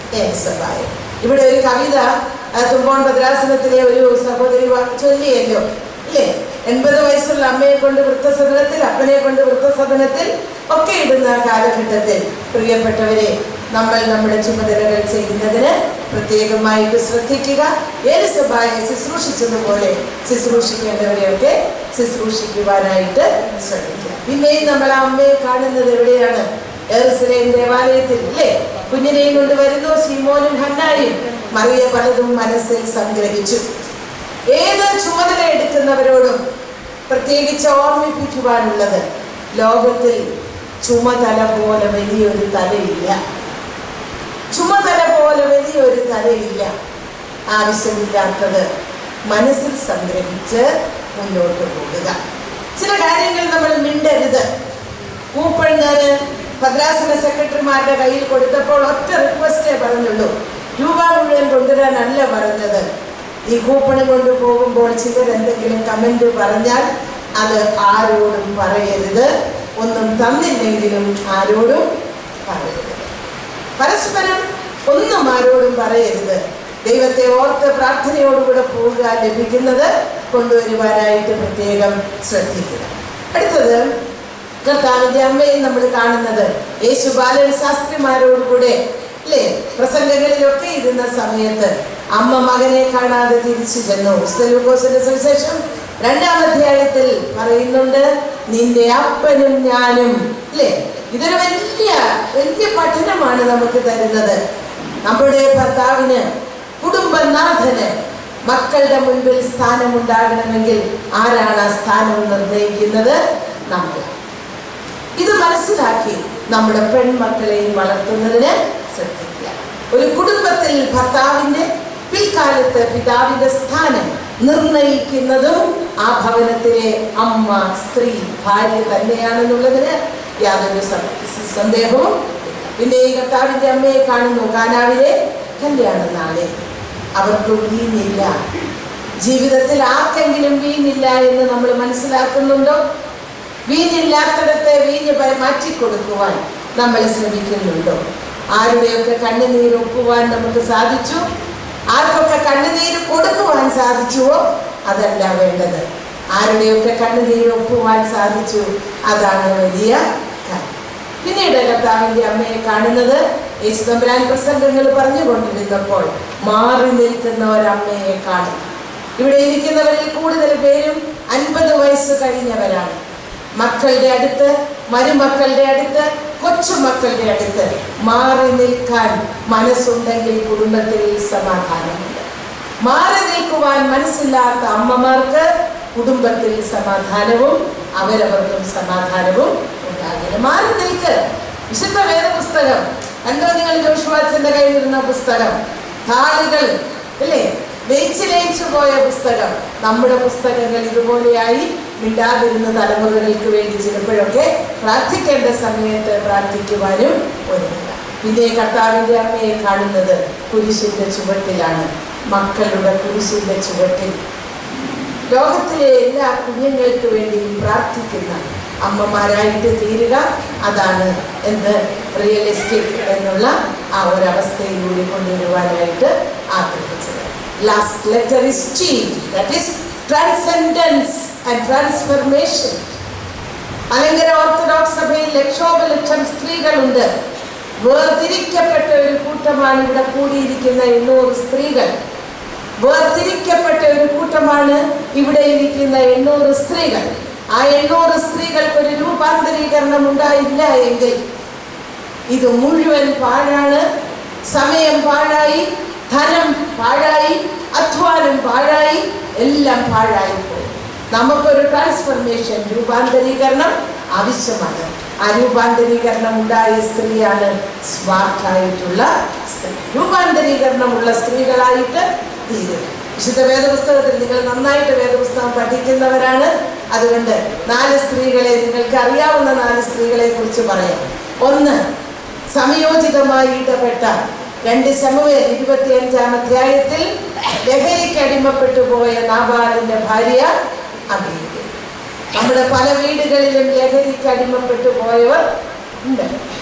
ഏസബായ ഇവിടെ ഒരു കവിത ആ, തുമ്പോൺ ഭദ്രാസനത്തിലെ ഒരു സഹോദരി വ- ചൊല്ലിയല്ലോ ഇല്ലേ എൺപത് വയസ്സുള്ള അമ്മയെ കൊണ്ട് വൃത്തസദനത്തിൽ അപ്പനെ കൊണ്ട് വൃത്തസദനത്തിൽ ഒക്കെ ഇടുന്ന കാലഘട്ടത്തിൽ പ്രിയപ്പെട്ടവരെ നമ്മൾ നമ്മുടെ ചുമതലകൾ ചെയ്യുന്നതിന് പ്രത്യേകമായിട്ട് ശ്രദ്ധിക്കുക ഏത് സഭയെ ശുശ്രൂഷിച്ചതുപോലെ ശുശ്രൂഷിക്കേണ്ടവരെയൊക്കെ ശുശ്രൂഷിക്കുവാനായിട്ട് ശ്രമിക്കുക പിന്നെയും നമ്മൾ ആ അമ്മയെ കാണുന്നത് എവിടെയാണ് എറുസലേം ദേവാലയത്തിൽ അല്ലേ കുഞ്ഞിനെയും കൊണ്ട് വരുന്നു ശീമോനും ഹന്നായും മറിയ പലതും മനസ്സിൽ സംഗ്രഹിച്ചു ഏത് ചുമതല എടുക്കുന്നവരോടും പ്രത്യേകിച്ച് ഓർമ്മിപ്പിക്കുവാനുള്ളത് ലോകത്തിൽ ചുമതല പോലെ വലിയൊരു തലയില്ല ചുമതല പോലെ വലിയൊരു തലയില്ല ആവശ്യമില്ലാത്തത് മനസ്സിൽ സംഗ്രഹിച്ച് മുന്നോട്ട് പോകുക ചില കാര്യങ്ങൾ നമ്മൾ മിണ്ടരുത് കൂപ്പൺ ഞാൻ ഭദ്രാസന സെക്രട്ടറിമാരുടെ കയ്യിൽ കൊടുത്തപ്പോൾ ഒറ്റ റിക്വസ്റ്റേ പറഞ്ഞുള്ളൂ രൂപ മുഴുവൻ കൊണ്ടുവരാനല്ല പറഞ്ഞത് ഈ കൂപ്പൺ കൊണ്ട് പോകുമ്പോൾ ചിലർ എന്തെങ്കിലും കമന്റ് പറഞ്ഞാൽ അത് ആരോടും പറയരുത് ഒന്നും തന്നില്ലെങ്കിലും ആരോടും പറയരുത് പരസ്പരം ഒന്നും ആരോടും പറയരുത് ദൈവത്തെ ഓർത്ത് പ്രാർത്ഥനയോടുകൂടെ പോവുക ലഭിക്കുന്നത് കൊണ്ടുവരുവാനായിട്ട് പ്രത്യേകം ശ്രദ്ധിക്കുക അടുത്തത് കർത്താവിന്റെ അമ്മയും നമ്മൾ കാണുന്നത് യേശു ബാലൻ ശാസ്ത്രിമാരോടുകൂടെ അല്ലേ പ്രസംഗങ്ങളിലൊക്കെ ഇരുന്ന സമയത്ത് അമ്മ മകനെ കാണാതെ തിരിച്ചു ചെന്നു ലൂക്കോസിന്റെ സുവിശേഷം രണ്ടാം അധ്യായത്തിൽ പറയുന്നുണ്ട് നിന്റെ അപ്പനും ഞാനും അല്ലേ ഇതൊരു വലിയ വലിയ പഠനമാണ് നമുക്ക് തരുന്നത് നമ്മുടെ ഭർത്താവിന് കുടുംബനാഥന് മക്കളുടെ മുൻപിൽ സ്ഥാനമുണ്ടാകണമെങ്കിൽ ആരാണ് ആ സ്ഥാനം നിർണ്ണയിക്കുന്നത് നമ്മൾ ഇത് മനസ്സിലാക്കി നമ്മുടെ പെൺമക്കളെയും വളർത്തുന്നതിന് ശ്രദ്ധിക്കുക ഒരു കുടുംബത്തിൽ ഭർത്താവിന്റെ പിൽക്കാലത്ത് പിതാവിന്റെ സ്ഥാനം നിർണയിക്കുന്നതും ആ ഭവനത്തിലെ അമ്മ സ്ത്രീ ഭാര്യ തന്നെയാണെന്നുള്ളതിന് യാതൊരു സം- സന്ദേഹവും ഇല്ല. പിന്നെ ഈ കർത്താവിന്റെ അമ്മയെ കാണുന്നു കാനാവിലെ കല്യാണ നാളെ അവർക്ക് വീഞ്ഞില്ല ജീവിതത്തിൽ ആർക്കെങ്കിലും വീഞ്ഞില്ല എന്ന് നമ്മൾ മനസ്സിലാക്കുന്നുണ്ടോ വീഞ്ഞില്ലാത്തിടത്തെ വീഞ്ഞ് പ- മാറ്റിക്കൊടുക്കുവാൻ നമ്മൾ ശ്രമിക്കുന്നുണ്ടോ ആരുടെയൊക്കെ കണ്ണുനീര് ഒപ്പുവാൻ നമുക്ക് സാധിച്ചു ആർക്കൊക്കെ കണ്ണുനീര് കൊടുക്കുവാൻ സാധിച്ചുവോ അതല്ല വേണ്ടത് ആരുടെയൊക്കെ കണ്ണുനീര് ഒപ്പുവാൻ സാധിച്ചു അതാണ് വലിയ കാര്യം പിന്നീട് കർത്താവിന്റെ അമ്മയെ കാണുന്നത് യേശുദമ്പരാൻ പ്രസംഗങ്ങൾ പറഞ്ഞുകൊണ്ടിരുന്നപ്പോൾ മാറി നിൽക്കുന്ന ഒരമ്മയെ കാണും ഇവിടെ ഇരിക്കുന്നവരിൽ കൂടുതൽ പേരും അൻപത് വയസ്സ് കഴിഞ്ഞവരാണ് മക്കളുടെ അടുത്ത് മരുമക്കളുടെ അടുത്ത് കൊച്ചുമക്കളുടെ അടുത്ത് മാറി നിൽക്കാൻ മനസ്സുണ്ടെങ്കിൽ കുടുംബത്തിൽ സമാധാനമുണ്ട് മാറി നിൽക്കുവാൻ മനസ്സില്ലാത്ത അമ്മമാർക്ക് കുടുംബത്തിൽ സമാധാനവും അവരവർക്കും സമാധാനവും ഉണ്ടാകില്ല മാറി നിൽക്ക് വിശുദ്ധ വേദപുസ്തകം കണ്ടോ നിങ്ങൾ ജോഷുവാച്ചന്റെ കയ്യിലിരുന്ന പുസ്തകം താളുകൾ അല്ലേ ലയിച്ച് ലയിച്ചു പോയ പുസ്തകം നമ്മുടെ പുസ്തകങ്ങൾ ഇതുപോലെയായി മിണ്ടാതിരുന്ന തലമുറകൾക്ക് വേണ്ടി ചിലപ്പോഴൊക്കെ പ്രാർത്ഥിക്കേണ്ട സമയത്ത് പ്രാർത്ഥിക്കുവാനും ഒരുങ്ങുക പിന്നെ കർത്താവിന്റെ അമ്മയെ കാണുന്നത് കുരിശിന്റെ ചുവട്ടിലാണ് മക്കളുടെ കുരിശിന്റെ ചുവട്ടിൽ ലോകത്തിലെ എല്ലാ കുഞ്ഞുങ്ങൾക്ക് വേണ്ടിയും പ്രാർത്ഥിക്കുന്ന അമ്മമാരായിട്ട് തീരുക അതാണ് എന്ത് റിയലിസ്റ്റിക് എന്നുള്ള ആ ഒരു അവസ്ഥയിലൂടെ കൊണ്ടുവരുവാനായിട്ട് ആഗ്രഹിച്ചത് last letter is change that is transcendence and transformation അലങ്കര ഓർത്തഡോക്സ് സഭയിൽ ലക്ഷോപലക്ഷം സ്ത്രീകളുണ്ട് വേർതിരിക്കപ്പെട്ട ഒരു കൂട്ടമാണ് ഇവിടെ കൂടിയിരിക്കുന്ന എണ്ണൂറ് സ്ത്രീകൾ വേർതിരിക്കപ്പെട്ട ഒരു കൂട്ടമാണ് ഇവിടെ ഇരിക്കുന്ന എണ്ണൂറ് സ്ത്രീകൾ ആ എണ്ണൂറ് സ്ത്രീകൾക്ക് ഒരു രൂപാന്തരീകരണം ഉണ്ടായില്ല എങ്കിൽ ഇത് മുഴുവൻ പാഴാണ് സമയം പാഴായി ധനം പാഴായി അധ്വാനം പാഴായി എല്ലാം പാഴായി പോകും നമുക്കൊരു ട്രാൻസ്ഫർമേഷൻ രൂപാന്തരീകരണം ആവശ്യമാണ് ആ രൂപാന്തരീകരണം ഉണ്ടായ സ്ത്രീയാണ് സ്മാർട്ടായിട്ടുള്ള സ്ത്രീ രൂപാന്തരീകരണമുള്ള സ്ത്രീകളായിട്ട് തീരും വിശുദ്ധ വേദപുസ്തകത്തിൽ നിങ്ങൾ നന്നായിട്ട് വേദപുസ്തകം പഠിക്കുന്നവരാണ് അതുകൊണ്ട് നാല് സ്ത്രീകളെ നിങ്ങൾക്ക് അറിയാവുന്ന നാല് സ്ത്രീകളെ കുറിച്ച് പറയാം ഒന്ന് സമയോചിതമായി ഇടപെട്ട രണ്ട് ശമുവേൽ ഇരുപത്തിയഞ്ചാം അധ്യായത്തിൽ ലഹരിക്ക് അടിമപ്പെട്ടു പോയ നാബാലിന്റെ ഭാര്യ അബീഗ നമ്മുടെ പല വീടുകളിലും ലഹരിക്ക് അടിമപ്പെട്ടു പോയവർ ഉണ്ട്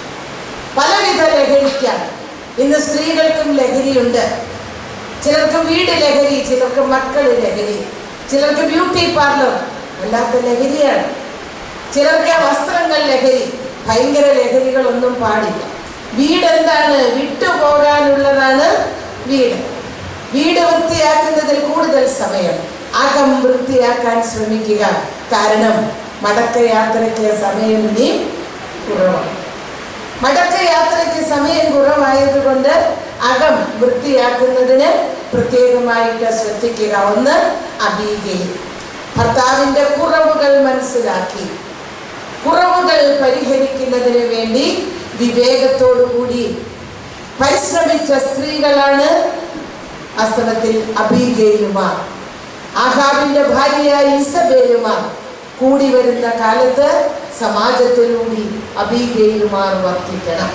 പലവിധ ലഹരിക്കാണ് ഇന്ന് സ്ത്രീകൾക്കും ലഹരിയുണ്ട് ചിലർക്ക് വീട് ലഹരി ചിലർക്ക് മക്കൾ ലഹരി ചിലർക്ക് ബ്യൂട്ടി പാർലർ അല്ലാത്ത ലഹരിയാണ് ചിലർക്ക് വസ്ത്രങ്ങൾ ലഹരി ഭയങ്കര ലഹരികളൊന്നും പാടില്ല വീട് എന്താണ് വിട്ടുപോകാനുള്ളതാണ് വീട് വീട് വൃത്തിയാക്കുന്നതിൽ കൂടുതൽ സമയം അകം വൃത്തിയാക്കാൻ ശ്രമിക്കുക കാരണം മടക്കയാത്രയ്ക്ക് സമയം ഇനിയും കുറവാണ് മടക്കയാത്രയ്ക്ക് സമയം കുറവായതുകൊണ്ട് അകം വൃത്തിയാക്കുന്നതിന് പ്രത്യേകമായിട്ട് ശ്രദ്ധിക്കുക ഒന്ന് അബീകയിൽ ഭർത്താവിൻ്റെ കുറവുകൾ മനസ്സിലാക്കി കുറവുകൾ പരിഹരിക്കുന്നതിന് വേണ്ടി വിവേകത്തോടു കൂടി പരിശ്രമിച്ച സ്ത്രീകളാണ് വാസ്തവത്തിൽ അബീഗയിലുമാർ ആഹാബിന്റെ ഭാര്യയായ ഇസബേലുമാർ കൂടി വരുന്ന കാലത്ത് സമാജത്തിലൂടി അബീഗയിലുമാർ വർദ്ധിക്കണം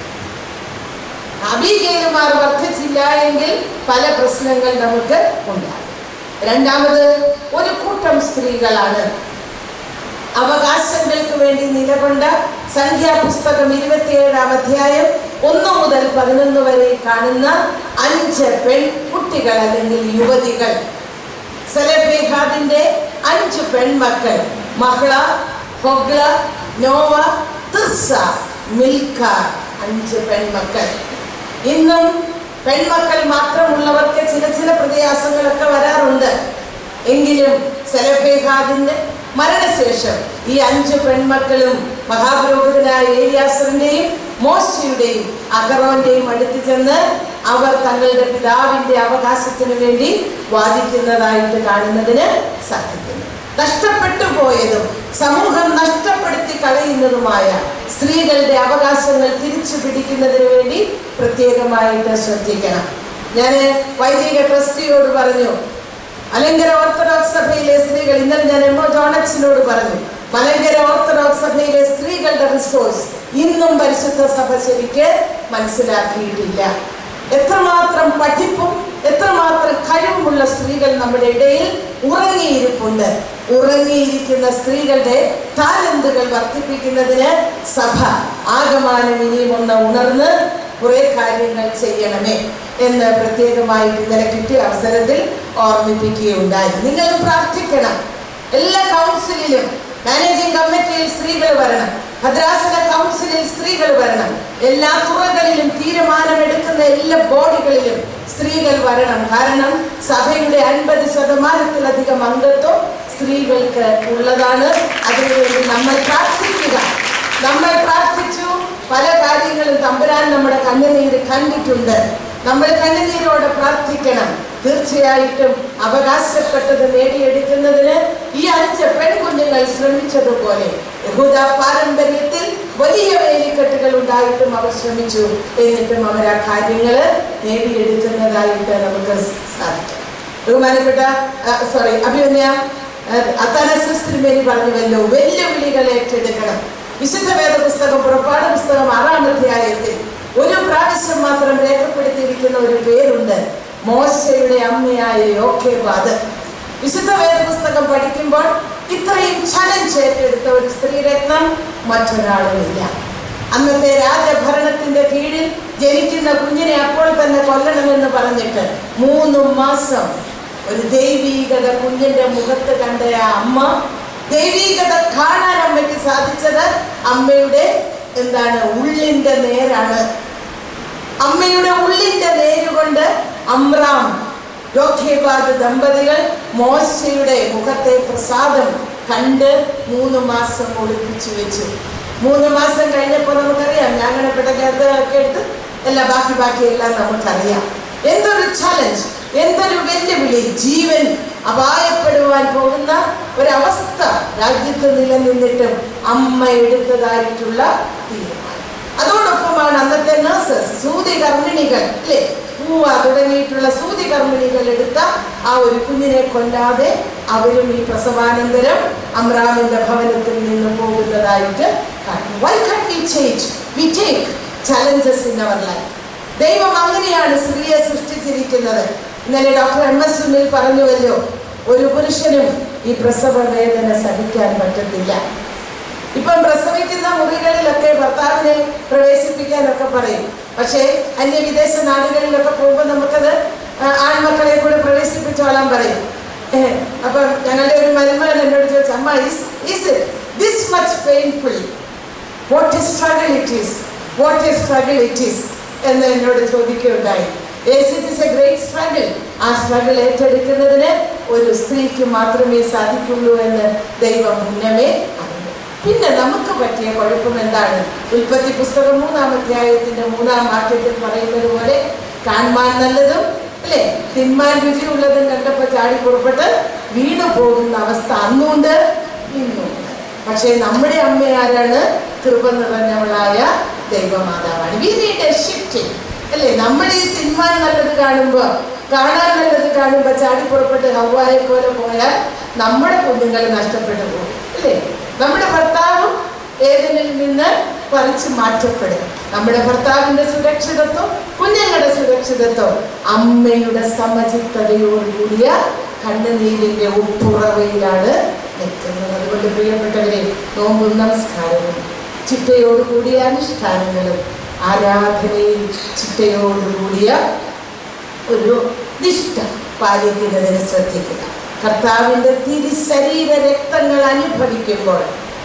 അബീഗയിലുമാർ വർദ്ധിച്ചില്ല എങ്കിൽ പല പ്രശ്നങ്ങൾ നമുക്ക് ഉണ്ടാകും രണ്ടാമത് ഒരു കൂട്ടം സ്ത്രീകളാണ് അവകാശങ്ങൾക്ക് വേണ്ടി നിലകൊണ്ട സംഖ്യാപുസ്തകം ഇരുപത്തിയേഴാം അധ്യായം ഒന്ന് മുതൽ പതിനൊന്ന് വരെ കാണുന്ന അഞ്ച് പെൺകുട്ടികൾ അല്ലെങ്കിൽ യുവതികൾ സെലഫേഹാദിന്റെ അഞ്ച് പെൺമക്കൾ മഹ്ള ഹൊഗ്ല നോവ തിർസ മിൽക്ക അഞ്ച് പെൺമക്കൾ ഇന്നും പെൺമക്കൾ മാത്രമുള്ളവർക്ക് ചില ചില പ്രയാസങ്ങളൊക്കെ വരാറുണ്ട് എങ്കിലും സെലഫേഹാദിന്റെ മരണശേഷം ഈ അഞ്ച് പെൺമക്കളും മഹാപുരോഹിതനായ ഏലിയാസറിന്റെയും മോശയുടെയും അഹറോന്റെയും അടുത്ത് ചെന്ന് അവർ തങ്ങളുടെ പിതാവിന്റെ അവകാശത്തിന് വേണ്ടി വാദിക്കുന്നതായിട്ട് കാണുന്നതിന് സാധിക്കുന്നു നഷ്ടപ്പെട്ടു പോയതും സമൂഹം നഷ്ടപ്പെടുത്തി കളയുന്നതുമായ സ്ത്രീകളുടെ അവകാശങ്ങൾ തിരിച്ചു പിടിക്കുന്നതിന് വേണ്ടി പ്രത്യേകമായിട്ട് ശ്രദ്ധിക്കണം ഞാൻ വൈദിക ട്രസ്റ്റിയോട് പറഞ്ഞു മലങ്കര ഓർത്തഡോക്സ് സഭയിലെ സ്ത്രീകൾ ഇന്നലെ ഞാൻ എം ഒ ജോണക്സിനോട് പറഞ്ഞു മലങ്കര ഓർത്തഡോക്സ് സഭയിലെ സ്ത്രീകളുടെ റിസോഴ്സ് ഇന്നും പരിശുദ്ധ സഭ ശരിക്ക് മനസ്സിലാക്കിയിട്ടില്ല എത്രമാത്രം പഠിപ്പും എത്രമാത്രം കഴിവുമുള്ള സ്ത്രീകൾ നമ്മുടെ ഇടയിൽ ഉറങ്ങിയിരിപ്പുണ്ട് ഉറങ്ങിയിരിക്കുന്ന സ്ത്രീകളുടെ താലന്തുകൾ വർദ്ധിപ്പിക്കുന്നതിന് സഭ ആകമാനം ഇനിയും ഒന്ന് ഉണർന്ന് കുറെ കാര്യങ്ങൾ ചെയ്യണമേ എന്ന് പ്രത്യേകമായി ഇന്നലെ കിട്ടിയ അവസരത്തിൽ ഓർമ്മിപ്പിക്കുകയുണ്ടായി നിങ്ങൾ പ്രാർത്ഥിക്കണം എല്ലാ കൗൺസിലിലും മാനേജിംഗ് കമ്മിറ്റിയിൽ സ്ത്രീകൾ വരണം ഭദ്രാസന കൗൺസിലിൽ സ്ത്രീകൾ വരണം എല്ലാ തുറകളിലും തീരുമാനമെടുക്കുന്ന എല്ലാ ബോഡികളിലും സ്ത്രീകൾ വരണം കാരണം സഭയുടെ അൻപത് ശതമാനത്തിലധികം അംഗത്വം സ്ത്രീകൾക്ക് ഉള്ളതാണ് അതിനുവേണ്ടി നമ്മൾ പ്രാർത്ഥിക്കുക നമ്മൾ പ്രാർത്ഥിച്ചു പല കാര്യങ്ങളും തമ്പുരാൻ നമ്മുടെ കണ്ണുനീര് കണ്ടിട്ടുണ്ട് നമ്മൾ കണ്ണുനീരോടെ പ്രാർത്ഥിക്കണം തീർച്ചയായിട്ടും അവകാശപ്പെട്ടത് നേടിയെടുക്കുന്നതിന് ഈ അഞ്ച് പെൺകുഞ്ഞുങ്ങൾ ശ്രമിച്ചതുപോലെ യഹൂദ പാരമ്പര്യത്തിൽ വലിയ വേലിക്കെട്ടുകൾ ഉണ്ടായിട്ടും അവർ ശ്രമിച്ചു എന്നിട്ടും അവർ ആ കാര്യങ്ങൾ നേടിയെടുക്കുന്നതായിട്ട് നമുക്ക് സാധിക്കും ബഹുമാനപ്പെട്ട സോറി അഭിമന്യ അത്താനസ്തിരുമേനി പറഞ്ഞുവല്ലോ വെല്ലുവിളികൾ ഏറ്റെടുക്കണം വിശുദ്ധ വേദ പുസ്തകം പുറപ്പാട് പുസ്തകം ആറാം അധ്യായത്തിൽ ഒരു പ്രാവശ്യം മാത്രം രേഖപ്പെടുത്തിയിരിക്കുന്ന ഒരു പേരുണ്ട് മോശയുടെ അമ്മയായ യോക്കേബാദ് വിശുദ്ധ വേദ പുസ്തകം പഠിക്കുമ്പോൾ ഇത്രയും ചലഞ്ച് ഏറ്റെടുത്ത ഒരു സ്ത്രീരത്നം മറ്റൊരാളുമില്ല അന്നത്തെ രാജഭരണത്തിന്റെ കീഴിൽ ജനിക്കുന്ന കുഞ്ഞിനെ അപ്പോൾ തന്നെ കൊല്ലണമെന്ന് പറഞ്ഞിട്ട് മൂന്ന് മാസം ഒരു ദൈവീകത കുഞ്ഞിന്റെ മുഖത്ത് കണ്ട ആ അമ്മ ദൈവീകത കാണാൻ അമ്മയ്ക്ക് സാധിച്ചത് അമ്മയുടെ എന്താണ് ഉള്ളിന്റെ നേരാണ് അമ്മയുടെ ഉള്ളിന്റെ നേരുകൊണ്ട് അമ്രാം യോഗ്യബാദ് ദമ്പതികൾ മോശയുടെ മുഖത്തെ പ്രസാദം കണ്ട് മൂന്ന് മാസം ഒളിപ്പിച്ചു വെച്ചു മൂന്ന് മാസം കഴിഞ്ഞപ്പോൾ നമുക്കറിയാം ഞാങ്ങണപ്പെട്ടകത്ത് ഒക്കെ എടുത്ത് എല്ലാ ബാക്കി ബാക്കി എല്ലാം നമുക്കറിയാം എന്തൊരു ചലഞ്ച് എന്തൊരു വെല്ലുവിളി ജീവൻ അപായപ്പെടുവാൻ പോകുന്ന ഒരവസ്ഥ രാജ്യത്ത് നിലനിന്നിട്ടും അമ്മ എടുത്തതായിട്ടുള്ള തീരുമാനം അതോടൊപ്പമാണ് അന്നത്തെ നഴ്സസ് സൂതി കർമ്മിണികൾ അല്ലേ പൂവ തുടങ്ങിയിട്ടുള്ള സൂതി കർമ്മിണികൾ എടുത്ത ആ ഒരു കുഞ്ഞിനെ കൊല്ലാതെ അവരും ഈ പ്രസവാനന്തരം അമ്രാമിന്റെ ഭവനത്തിൽ നിന്ന് പോകുന്നതായിട്ട് കാണുന്നു why can we change we take challenges in our life ദൈവം അങ്ങനെയാണ് സ്ത്രീയെ സൃഷ്ടിച്ചിരിക്കുന്നത് ഇന്നലെ ഡോക്ടർ എം എസ് സുനിൽ പറഞ്ഞുവല്ലോ ഒരു പുരുഷനും ഈ പ്രസവ വേദന സഹിക്കാൻ പറ്റത്തില്ല ഇപ്പം പ്രസവിക്കുന്ന മുറികളിലൊക്കെ ഭർത്താവിനെ പ്രവേശിപ്പിക്കാനൊക്കെ പറയും പക്ഷേ അന്യ വിദേശ നാടുകളിലൊക്കെ പോകുമ്പോൾ നമുക്കത് ആ, ആൺമക്കളെ കൂടെ പ്രവേശിപ്പിച്ചോളാൻ പറയും ഏഹ്, അപ്പം ഞങ്ങളുടെ ഒരു മരുമകൻ എന്നോട് ചോദിച്ചു അമ്മ is this much painful what is struggle it is what is struggle it is എന്ന് എന്നോട് ചോദിക്കുകയുണ്ടായി Yes, it is a great struggle. ആ സ്ട്രഗിൾ ഏറ്റെടുക്കുന്നതിന് ഒരു സ്ത്രീക്ക് മാത്രമേ സാധിക്കുള്ളൂ എന്ന് ദൈവം മുന്നമേ അറിഞ്ഞു പിന്നെ നമുക്ക് പറ്റിയ കുഴപ്പം എന്താണ് ഉൽപ്പത്തി പുസ്തകം മൂന്നാം അധ്യായത്തിന്റെ മൂന്നാം വാക്യത്തിൽ പറയുന്നത് പോലെ കാണുവാൻ നല്ലതും അല്ലേ തിന്മാൻ രുചിയുള്ളതും കണ്ടപ്പോൾ ചാടി പുറപ്പെട്ട് വീണു പോകുന്ന അവസ്ഥ അന്നുണ്ട് ഇന്നുണ്ട് പക്ഷേ നമ്മുടെ അമ്മ ആരാണ് കൃപ നിറഞ്ഞവളായ ദൈവമാതാവാണ് വി നീഡ് എ ഷിഫ്റ്റിംഗ് അല്ലേ നമ്മൾ ഈ തിന്മാൻ നല്ലത് കാണുമ്പോൾ കാണാൻ നല്ലത് കാണുമ്പോൾ ചാടി പുറപ്പെട്ട് ഹവായെ പോലെ പോയാൽ നമ്മുടെ കുഞ്ഞുങ്ങൾ നഷ്ടപ്പെട്ടു പോകും അല്ലേ നമ്മുടെ ഭർത്താവും ഏതിനിൽ നിന്ന് പറിച്ചു മാറ്റപ്പെടും നമ്മുടെ ഭർത്താവിന്റെ സുരക്ഷിതത്വം കുഞ്ഞുങ്ങളുടെ സുരക്ഷിതത്വം അമ്മയുടെ സമചിത്തതയോടുകൂടിയ കണ്ണുനീരിന്റെ ഉപ്പുറവയിലാണ് നിൽക്കുന്നത് അതുകൊണ്ട് പ്രിയപ്പെട്ടവരെ നോമ്പും നമസ്കാരവും ചിട്ടയോടുകൂടിയ അനുഷ്ഠാനങ്ങളും ആരാധനയിൽ ചിട്ടയോടുകൂടിയ ഒരു നിഷ്ഠ പാലിക്കുന്നതിന് ശ്രദ്ധിക്കുക കർത്താവിൻ്റെ തിരുശരീര രക്തങ്ങൾ അനുഭവിക്കുമ്പോൾ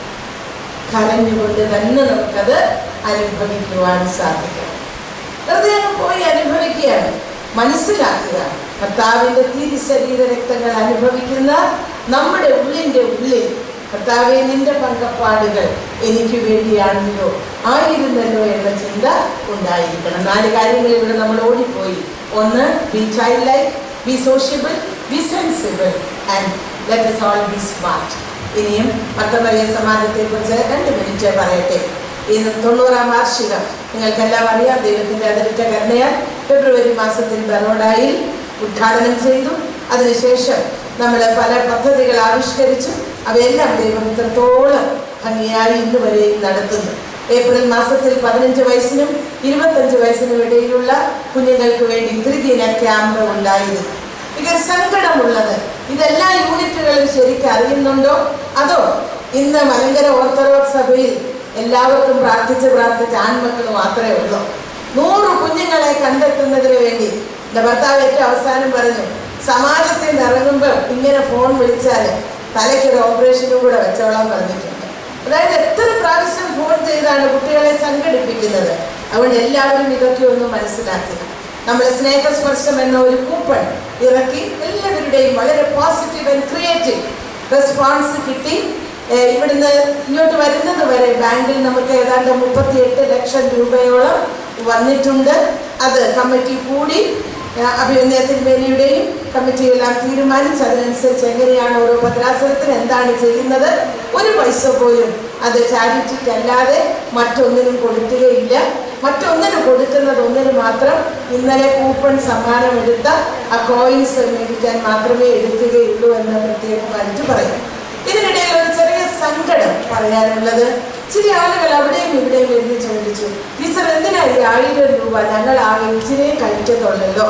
കരഞ്ഞുകൊണ്ട് തന്നെ നമുക്കത് അനുഭവിക്കുവാൻ സാധിക്കും വെറുതെ അങ്ങ് പോയി അനുഭവിക്കുകയാണ് മനസ്സിലാക്കുക കർത്താവിൻ്റെ തിരുശരീര രക്തങ്ങൾ അനുഭവിക്കുന്ന നമ്മുടെ ഉള്ളിൻ്റെ ഉള്ളിൽ കർത്താവെ നിന്റെ പങ്കപ്പാടുകൾ എനിക്ക് വേണ്ടിയാണല്ലോ ആയിരുന്നല്ലോ എന്ന ചിന്ത ഉണ്ടായിരിക്കണം നാല് കാര്യങ്ങൾ ഇവിടെ നമ്മൾ ഓടിപ്പോയി ഒന്ന് be child life be sociable be sensible and let us all be smart ഇനിയും മത്തമറിയ സമാജത്തെ കുറിച്ച് രണ്ട് മിനിറ്റ് പറയട്ടെ ഇന്ന് തൊണ്ണൂറാം വാർഷികം നിങ്ങൾക്കെല്ലാം അറിയാം ദൈവത്തിന്റെ അതിരിച്ച കരുണയാൽ ഫെബ്രുവരി മാസത്തിൽ ബറോഡായിൽ ഉദ്ഘാടനം ചെയ്തു അതിനുശേഷം നമ്മൾ പല പദ്ധതികൾ ആവിഷ്കരിച്ചു അവയെല്ലാം ദൈവം ഇത്രത്തോളം ഭംഗിയായി ഇന്ന് വരെയും നടത്തുന്നു ഏപ്രിൽ മാസത്തിൽ പതിനഞ്ച് വയസ്സിനും ഇരുപത്തഞ്ച് വയസ്സിനും ഇടയിലുള്ള കുഞ്ഞുങ്ങൾക്ക് വേണ്ടി ത്രിദിന ക്യാമ്പ് ഉണ്ടായിരുന്നു ഇത് സങ്കടമുള്ളത് ഇതെല്ലാ യൂണിറ്റുകളും ശരിക്കും അറിയുന്നുണ്ടോ അതോ ഇന്ന് മലങ്കര ഓർത്തഡോക്സ് സഭയിൽ എല്ലാവർക്കും പ്രാർത്ഥിച്ച് പ്രാർത്ഥിച്ച് ആൺമക്കൾ മാത്രമേ ഉള്ളൂ നൂറ് കുഞ്ഞുങ്ങളെ കണ്ടെത്തുന്നതിന് വേണ്ടി എൻ്റെ ഭർത്താവ് ഏറ്റവും അവസാനം പറഞ്ഞു സമാജത്തിൽ നിന്ന് ഇറങ്ങുമ്പോൾ ഇങ്ങനെ ഫോൺ വിളിച്ചാൽ തലയ്ക്കൊരു ഓപ്പറേഷനും കൂടെ വെച്ചോളാൻ പറഞ്ഞിട്ടുണ്ട് അതായത് എത്ര പ്രാവശ്യം ഫോൺ ചെയ്താണ് കുട്ടികളെ സംഘടിപ്പിക്കുന്നത് അതുകൊണ്ട് എല്ലാവരും ഇതൊക്കെ ഒന്ന് മനസ്സിലാക്കുക നമ്മൾ സ്നേഹസ്പർശം എന്ന ഒരു കൂപ്പൺ ഇറക്കി എല്ലാവരുടെയും വളരെ പോസിറ്റീവ് ആൻഡ് ക്രിയേറ്റീവ് റെസ്പോൺസ് കിട്ടി ഏഹ് ഇവിടുന്ന് ഇങ്ങോട്ട് വരുന്നത് വരെ ബാങ്കിൽ നമുക്ക് ഏതാണ്ട് മുപ്പത്തിയെട്ട് ലക്ഷം രൂപയോളം വന്നിട്ടുണ്ട് അത് കമ്മിറ്റി കൂടി ഏഹ് അഭിനന്ദനത്തിൽ മേലിയുടെയും കമ്മിറ്റിയെല്ലാം തീരുമാനിച്ച് അതിനനുസരിച്ച് എങ്ങനെയാണ് ഓരോ ഭദ്രാസനത്തിന് എന്താണ് ചെയ്യുന്നത് ഒരു പൈസ പോലും അത് ചാരിറ്റിക്ക് അല്ലാതെ മറ്റൊന്നിനും കൊടുക്കുകയില്ല മറ്റൊന്നിന് കൊടുക്കുന്നത് ഒന്നിന് മാത്രം ഇന്നലെ കൂപ്പൺ സമ്മാനം എടുത്ത ആ കോയിൻസ് മേടിക്കാൻ മാത്രമേ എടുക്കുകയുള്ളൂ എന്ന് പ്രത്യേകമായിട്ട് പറയും ഇതിനിടയിൽ ഒരു ചെറിയ സങ്കടം പറയാനുള്ളത് ചില ആളുകൾ അവിടെയും ഇവിടെയും എഴുതി ചോദിച്ചു ടീച്ചർ എന്തിനാ ഈ ആയിരം രൂപ ഞങ്ങൾ ആകെ ഇച്ചിരിയും കഴിക്കത്തുള്ളല്ലോ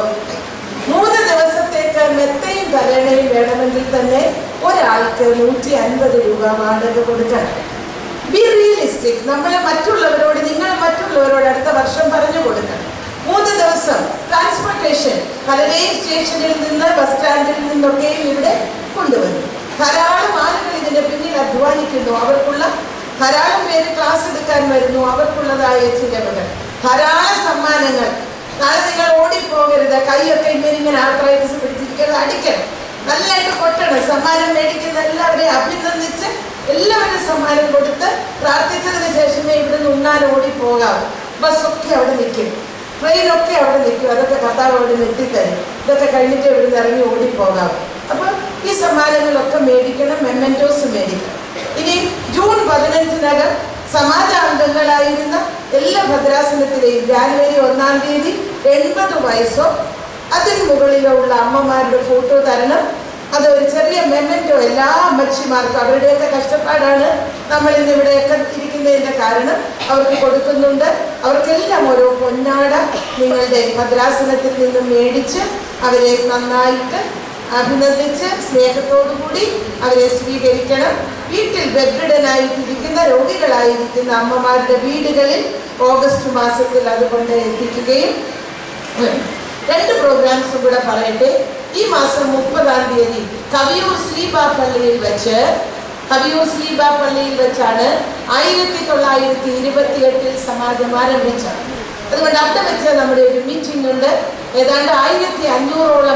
മൂന്ന് ദിവസത്തേക്ക് മെത്തയും തലേണയും വേണമെങ്കിൽ തന്നെ ഒരാൾക്ക് നൂറ്റി അൻപത് രൂപ വാടക കൊടുക്കണം ബി റിയലിസ്റ്റിക് നമ്മൾ മറ്റുള്ളവരോട് നിങ്ങൾ മറ്റുള്ളവരോട് അടുത്ത വർഷം പറഞ്ഞു കൊടുക്കണം മൂന്ന് ദിവസം ട്രാൻസ്പോർട്ടേഷൻ പലരെയും സ്റ്റേഷനിൽ നിന്ന് ബസ് സ്റ്റാൻഡിൽ നിന്നൊക്കെയും ഇവിടെ കൊണ്ടുവന്നു ധാരാളം ആളുകൾ ഇതിന്റെ പിന്നിൽ അധ്വാനിക്കുന്നു അവർക്കുള്ള ധാരാളം പേര് ക്ലാസ് എടുക്കാൻ വരുന്നു അവർക്കുള്ളതായ ചിലവുകൾ ധാരാളം സമ്മാനങ്ങൾ നാളെ നിങ്ങൾ ഓടിപ്പോകരുത് കൈയൊക്കെ ഇങ്ങനെ ഇങ്ങനെ ആർത്രൈറ്റിസ് പിടിച്ചിരിക്കുന്നത് അടിക്കണം നല്ലതായിട്ട് കൊട്ടണം സമ്മാനം മേടിക്കുന്ന എല്ലാവരെയും അഭിനന്ദിച്ച് എല്ലാവരും സമ്മാനം കൊടുത്ത് പ്രാർത്ഥിച്ചതിന് ശേഷമേ ഇവിടുന്ന് ഉണ്ണാൻ ഓടിപ്പോകാവൂ ബസ്സൊക്കെ അവിടെ നിൽക്കും ട്രെയിനൊക്കെ അവിടെ നിൽക്കും അതൊക്കെ കർത്താവ് അവിടെ നിർത്തിത്തരും ഇതൊക്കെ കഴിഞ്ഞിട്ട് ഇവിടുന്ന് ഇറങ്ങി ഓടിപ്പോകാവൂ അപ്പോൾ ഈ സമ്മാനങ്ങളൊക്കെ മേടിക്കണം മെമ്മൻറ്റോസ് മേടിക്കണം ഇനി ജൂൺ പതിനഞ്ചിനകം സമാജാംഗങ്ങളായിരുന്ന എല്ലാ ഭദ്രാസനത്തിലെയും ജാനുവരി ഒന്നാം തീയതി എൺപത് വയസ്സോ അതിന് മുകളിലോ ഉള്ള അമ്മമാരുടെ ഫോട്ടോ തരണം അത് ഒരു ചെറിയ മെമ്മൻറ്റോ എല്ലാ അമ്മച്ചിമാർക്കും അവരുടെയൊക്കെ കഷ്ടപ്പാടാണ് നമ്മൾ ഇന്ന് ഇവിടെയൊക്കെ ഇരിക്കുന്നതിൻ്റെ കാരണം അവർക്ക് കൊടുക്കുന്നുണ്ട് അവർക്കെല്ലാം ഓരോ പൊന്നാട നിങ്ങളുടെ ഭദ്രാസനത്തിൽ നിന്നും മേടിച്ച് അവരെ നന്നായിട്ട് അഭിനന്ദിച്ച് സ്നേഹത്തോടുകൂടി അവരെ സ്വീകരിക്കണം വീട്ടിൽ ബെഡ്രിഡനായിട്ടിരിക്കുന്ന രോഗികളായിരിക്കുന്ന അമ്മമാരുടെ വീടുകളിൽ ഓഗസ്റ്റ് മാസത്തിൽ അതുകൊണ്ട് എത്തിക്കുകയും വേണം. രണ്ട് പ്രോഗ്രാംസും കൂടെ പറയട്ടെ ഈ മാസം മുപ്പതാം തീയതി കവിയൂർ സ്ലീബ പള്ളിയിൽ വെച്ച് കവിയൂർ സ്ലീബ പള്ളിയിൽ വെച്ചാണ് ആയിരത്തി തൊള്ളായിരത്തി ഇരുപത്തി എട്ടിൽ സമാജം ആരംഭിച്ചത് അതുകൊണ്ട് അവിടെ വെച്ച് നമ്മുടെ ഒരു മീറ്റിംഗ് ഉണ്ട് ഏതാണ്ട് ആയിരത്തി അഞ്ഞൂറോളം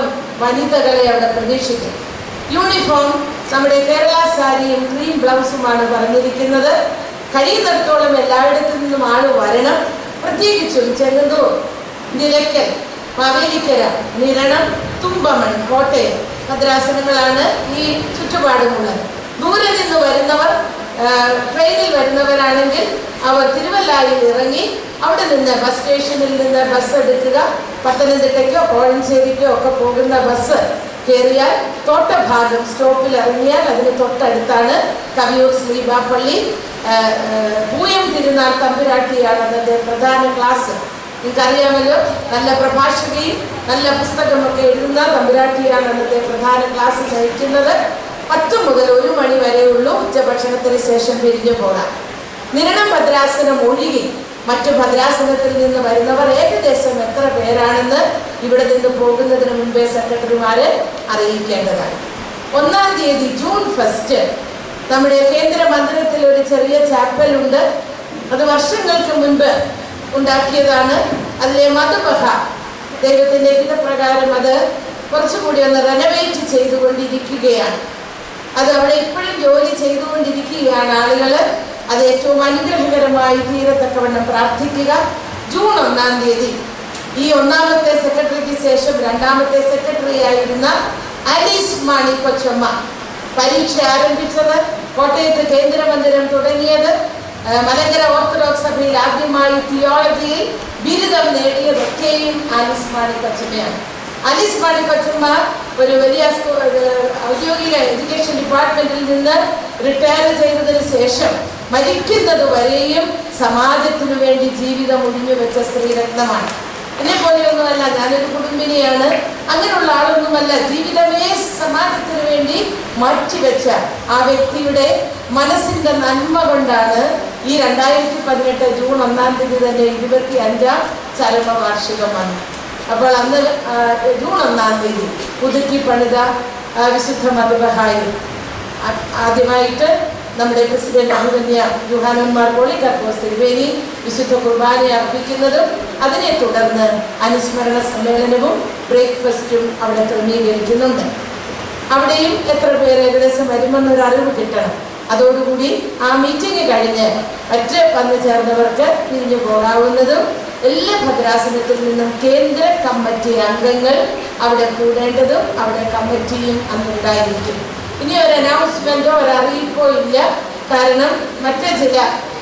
വനിതകളെ അവിടെ പ്രതീക്ഷിക്കും യൂണിഫോം നമ്മുടെ കേരള സാരിയും ക്രീം ബ്ലൗസുമാണ് പറഞ്ഞിരിക്കുന്നത് കഴിയുന്നിടത്തോളം എല്ലായിടത്തു നിന്നും ആള് വരണം പ്രത്യേകിച്ചും ചെങ്ങന്നൂർ നിലയ്ക്കൽ മാവേലിക്കര നിരണം തുമ്പമൺ കോട്ടയം ഭദ്രാസനങ്ങളാണ് ഈ ചുറ്റുപാടുമുള്ളത് ദൂരെ നിന്ന് വരുന്നവർ ആ, ട്രെയിനിൽ വരുന്നവരാണെങ്കിൽ അവർ തിരുവല്ലായിൽ ഇറങ്ങി അവിടെ നിന്ന് ബസ് സ്റ്റേഷനിൽ നിന്ന് ബസ് എടുക്കുക പത്തനംതിട്ടയ്ക്കോ കോഴഞ്ചേരിക്കോ ഒക്കെ പോകുന്ന ബസ് കയറിയാൽ തോട്ടഭാഗം സ്റ്റോപ്പിൽ ഇറങ്ങിയാൽ അതിന് തൊട്ടടുത്താണ് കവിയൂർ ശ്രീബാപ്പള്ളി ആ, ആ, പൂയം തിരുനാൾ തമ്പുരാട്ടിയാണ് അന്നത്തെ പ്രധാന ക്ലാസ് നിങ്ങൾക്കറിയാമല്ലോ നല്ല പ്രഭാഷകയും നല്ല പുസ്തകമൊക്കെ എഴുതുന്ന തമ്പുരാട്ടിയാണ് അന്നത്തെ പ്രധാന ക്ലാസ് നയിക്കുന്നത് പത്ത് മുതൽ ഒരു മണി വരെയുള്ളൂ ഉച്ചഭക്ഷണത്തിന് ശേഷം പിരിഞ്ഞു പോകാം നിരണം ഭദ്രാസനം ഒഴികെ മറ്റു ഭദ്രാസനത്തിൽ നിന്ന് വരുന്നവർ ഏകദേശം എത്ര പേരാണെന്ന് ഇവിടെ നിന്ന് പോകുന്നതിന് മുമ്പേ സെക്രട്ടറിമാരെ അറിയിക്കേണ്ടതാണ് ഒന്നാം തീയതി ജൂൺ ഫസ്റ്റ് നമ്മുടെ കേന്ദ്ര മന്ദിരത്തിൽ ഒരു ചെറിയ ചാപ്പൽ ഉണ്ട് അത് വർഷങ്ങൾക്ക് മുൻപ് ഉണ്ടാക്കിയതാണ് അതിലെ മധുബഹ ദൈവത്തിന്റെ ഹിതപ്രകാരം അത് കുറച്ചുകൂടി ഒന്ന് റെനോവേറ്റ് ചെയ്തുകൊണ്ടിരിക്കുകയാണ് അത് അവിടെ ഇപ്പോഴും ജോലി ചെയ്തുകൊണ്ടിരിക്കുകയാണ് ആളുകൾ അത് ഏറ്റവും അനുഗ്രഹകരമായി തീരത്തക്കവണ്ണം പ്രാർത്ഥിക്കുക ജൂൺ ഒന്നാം തീയതി ഈ ഒന്നാമത്തെ സെക്രട്ടറിക്ക് ശേഷം രണ്ടാമത്തെ സെക്രട്ടറി ആയിരുന്ന അലീസ് മാണി കൊച്ചമ്മ പരീക്ഷ ആരംഭിച്ചത് കോട്ടയത്ത് കേന്ദ്രമന്ദിരം തുടങ്ങിയത് ആ, മലങ്കര ഓർത്തഡോക്സ് സഭയിൽ ആദ്യമായി തിയോളജിയിൽ ബിരുദം നേടിയതൊക്കെയും ആലിസ് മാണി കൊച്ചമ്മയാണ് ആലിസ് മാണി കൊച്ചമ്മ ഒരു വലിയ സ്കൂ- ഒരു ഔദ്യോഗിക എഡ്യൂക്കേഷൻ ഡിപ്പാർട്ട്മെന്റിൽ നിന്ന് റിട്ടയർ ചെയ്തതിന് ശേഷം മരിക്കുന്നത് വരെയും സമാജത്തിനു വേണ്ടി ജീവിതം ഒഴിഞ്ഞു വെച്ച സ്ത്രീരത്നമാണ് എന്നെ പോലെയൊന്നുമല്ല ഞാനൊരു കുടുംബിനിയാണ് അങ്ങനെയുള്ള ആളൊന്നുമല്ല ജീവിതമേ സമാജത്തിന് വേണ്ടി മാറ്റിവെച്ച ആ വ്യക്തിയുടെ മനസ്സിന്റെ നന്മ കൊണ്ടാണ് ഈ രണ്ടായിരത്തി പതിനെട്ട് ജൂൺ ഒന്നാം തീയതി തന്നെ ഇരുപത്തി അഞ്ചാം ചരമവാർഷികം വന്നു അപ്പോൾ അന്ന് ആ, ജൂൺ ഒന്നാം തീയതി പുതുക്കി പണിത ആ, വിശുദ്ധ മധുബഹായി ആ- ആദ്യമായിട്ട് നമ്മുടെ പ്രസിഡന്റ് അഭിമന്യ യുഹാനന്മാർ പോളിക്കർക്കോസ് തിരുവേനി വിശുദ്ധ കുർബാന അർപ്പിക്കുന്നതും അതിനെ തുടർന്ന് അനുസ്മരണ സമ്മേളനവും ബ്രേക്ക്ഫാസ്റ്റും അവിടെ ക്രമീകരിക്കുന്നുണ്ട് അവിടെയും എത്ര പേര് ഏകദേശം വരുമെന്നൊരു അറിവ് കിട്ടണം അതോടുകൂടി ആ മീറ്റിംഗ് കഴിഞ്ഞ് മറ്റ് വന്നു ചേർന്നവർക്ക് പിരിഞ്ഞു പോകാവുന്നതും എല്ലാ ഭദ്രാസനത്തിൽ നിന്നും കേന്ദ്ര കമ്മിറ്റി അംഗങ്ങൾ അവിടെ കൂടേണ്ടതും അവിടെ കമ്മിറ്റിയും അന്നുണ്ടായിരിക്കും ഇനി ഒരു അനൗൺസ്മെന്റോ ഒരു അറിയിപ്പോ ഇല്ല കാരണം മറ്റ് ചില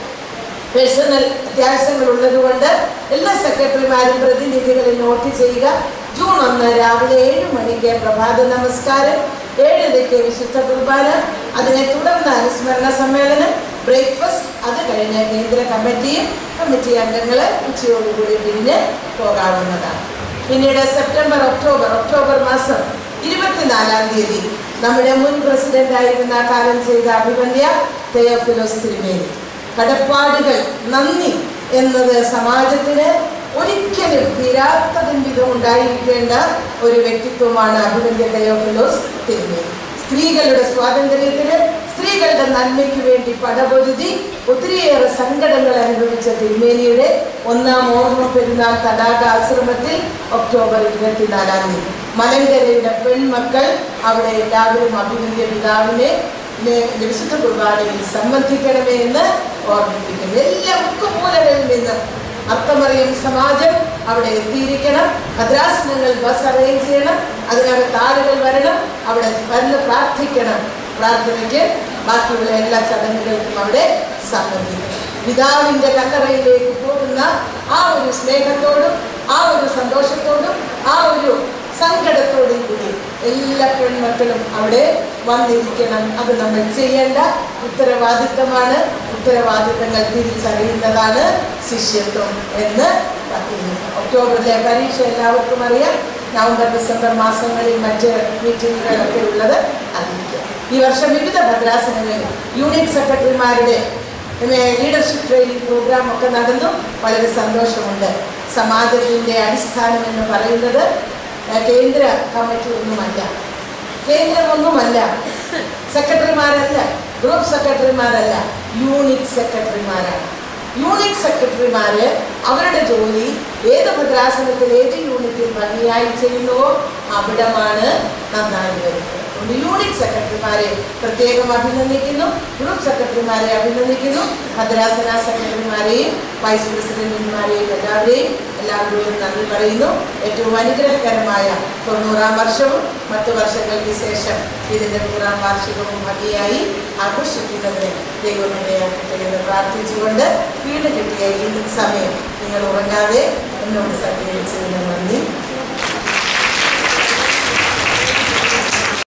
പേഴ്സണൽ അത്യാവശ്യങ്ങൾ ഉള്ളതുകൊണ്ട് എല്ലാ സെക്രട്ടറിമാരും പ്രതിനിധികളെ നോട്ട് ചെയ്യുക ജൂൺ ഒന്ന് രാവിലെ ഏഴ് മണിക്ക് പ്രഭാത നമസ്കാരം ഏഴരയ്ക്ക് വിശുദ്ധ കുർബാന അതിനെ തുടർന്ന് അനുസ്മരണ സമ്മേളനം ബ്രേക്ക്ഫാസ്റ്റ് അത് കഴിഞ്ഞ് കേന്ദ്ര കമ്മിറ്റിയും കമ്മിറ്റി അംഗങ്ങൾ ഉച്ചയോടുകൂടി പിരിഞ്ഞ് പോകാവുന്നതാണ് പിന്നീട് സെപ്റ്റംബർ ഒക്ടോബർ ഒക്ടോബർ മാസം ഇരുപത്തിനാലാം തീയതി നമ്മുടെ മുൻ പ്രസിഡന്റ് ആയിരുന്ന കാലം ചെയ്ത അഭിമന്യ തെയോഫിലോസ് തിരുമേനി കടപ്പാടുകൾ നന്ദി എന്നത് സമാജത്തിന് ഒരിക്കലും തീരാത്തതിൻ വിധം ഉണ്ടായിരിക്കേണ്ട ഒരു വ്യക്തിത്വമാണ് അഭിമന്യ തെയോഫിലോസ് തിരുമേനി സ്ത്രീകളുടെ സ്വാതന്ത്ര്യത്തിന് സ്ത്രീകളുടെ നന്മയ്ക്ക് വേണ്ടി പടപൊരുതി ഒത്തിരിയേറെ സങ്കടങ്ങൾ അനുഭവിച്ച തിരുമേനിയുടെ ഒന്നാം ഓർമ്മ പെരുന്നാൾ തടാക ആശ്രമത്തിൽ ഒക്ടോബർ ഇരുപത്തിനാലാം തീയതി മലങ്കരയുടെ പെൺമക്കൾ അവിടെ എല്ലാവരും അഭിമന്യ പിതാവിനെ നെ- വിശുദ്ധ കുർബാനയിൽ സംബന്ധിക്കണമേ എന്ന് ഓർമ്മിപ്പിക്കുന്നു എല്ലാ മുക്കുമൂലകളിൽ നിന്ന് അർത്ഥമറിയും സമാജം അവിടെ എത്തിയിരിക്കണം ഭദ്രാസനങ്ങൾ ബസ് അറേഞ്ച് ചെയ്യണം അതിനകത്ത് ആളുകൾ വരണം അവിടെ വന്ന് പ്രാർത്ഥിക്കണം പ്രാർത്ഥനയ്ക്ക് ബാക്കിയുള്ള എല്ലാ ചടങ്ങുകൾക്കും അവിടെ സംബന്ധിക്കണം പിതാവിൻ്റെ കല്ലറയിലേക്ക് പോകുന്ന ആ ഒരു സ്നേഹത്തോടും ആ ഒരു സന്തോഷത്തോടും ആ ഒരു സങ്കടത്തോടും കൂടി എല്ലാ പെൺമക്കളും അവിടെ വന്നിരിക്കണം അത് നമ്മൾ ചെയ്യേണ്ട ഉത്തരവാദിത്തമാണ് ഉത്തരവാദിത്തങ്ങൾ തിരിച്ചറിയുന്നതാണ് ശിഷ്യത്വം എന്ന് പറയുന്നു ഒക്ടോബറിലെ പരീക്ഷ എല്ലാവർക്കും അറിയാം നവംബർ ഡിസംബർ മാസങ്ങളിൽ മറ്റ് മീറ്റിങ്ങുകളൊക്കെ ഉള്ളത് അറിയിക്കുക ഈ വർഷം വിവിധ ഭദ്രാസനങ്ങളിൽ യൂണിറ്റ് സെക്രട്ടറിമാരുടെ ലീഡർഷിപ്പ് ട്രെയിനിങ് പ്രോഗ്രാം ഒക്കെ നടന്നു വളരെ സന്തോഷമുണ്ട് സമാജത്തിൻ്റെ അടിസ്ഥാനം എന്ന് പറയുന്നത് ഏഹ്, കേന്ദ്ര കമ്മിറ്റി ഒന്നുമല്ല കേന്ദ്രമൊന്നുമല്ല സെക്രട്ടറിമാരല്ല ഗ്രൂപ്പ് സെക്രട്ടറിമാരല്ല യൂണിറ്റ് സെക്രട്ടറിമാരാണ് യൂണിറ്റ് സെക്രട്ടറിമാര് അവരുടെ ജോലി ഏത് ഭദ്രാസനത്തിൽ ഏത് യൂണിറ്റിൽ ഭംഗിയായി ചെയ്യുന്നുവോ അവിടമാണ് നന്നായി വരുന്നത് അതുകൊണ്ട് യൂണിറ്റ് സെക്രട്ടറിമാരെ പ്രത്യേകം അഭിനന്ദിക്കുന്നു ഗ്രൂപ്പ് സെക്രട്ടറിമാരെ അഭിനന്ദിക്കുന്നു ഭദ്രാസന സെക്രട്ടറിമാരെയും വൈസ് പ്രസിഡന്റുമാരെയും എല്ലാവരെയും എല്ലാവരോടും നന്ദി പറയുന്നു ഏറ്റവും അനുഗ്രഹകരമായ തൊണ്ണൂറാം വർഷവും മറ്റു വർഷങ്ങൾക്ക് ശേഷം ഇതിൻ്റെ നൂറാം വാർഷികവും ഭംഗിയായി ആഘോഷിക്കുന്നതിന് ദൈവമിടയാക്കട്ടെ എന്ന് പ്രാർത്ഥിച്ചുകൊണ്ട് വീട് കിട്ടിയ ഈ സമയം നിങ്ങൾ ഉറങ്ങാതെ എന്നോട് സഹകരിച്ചതിന് നന്ദി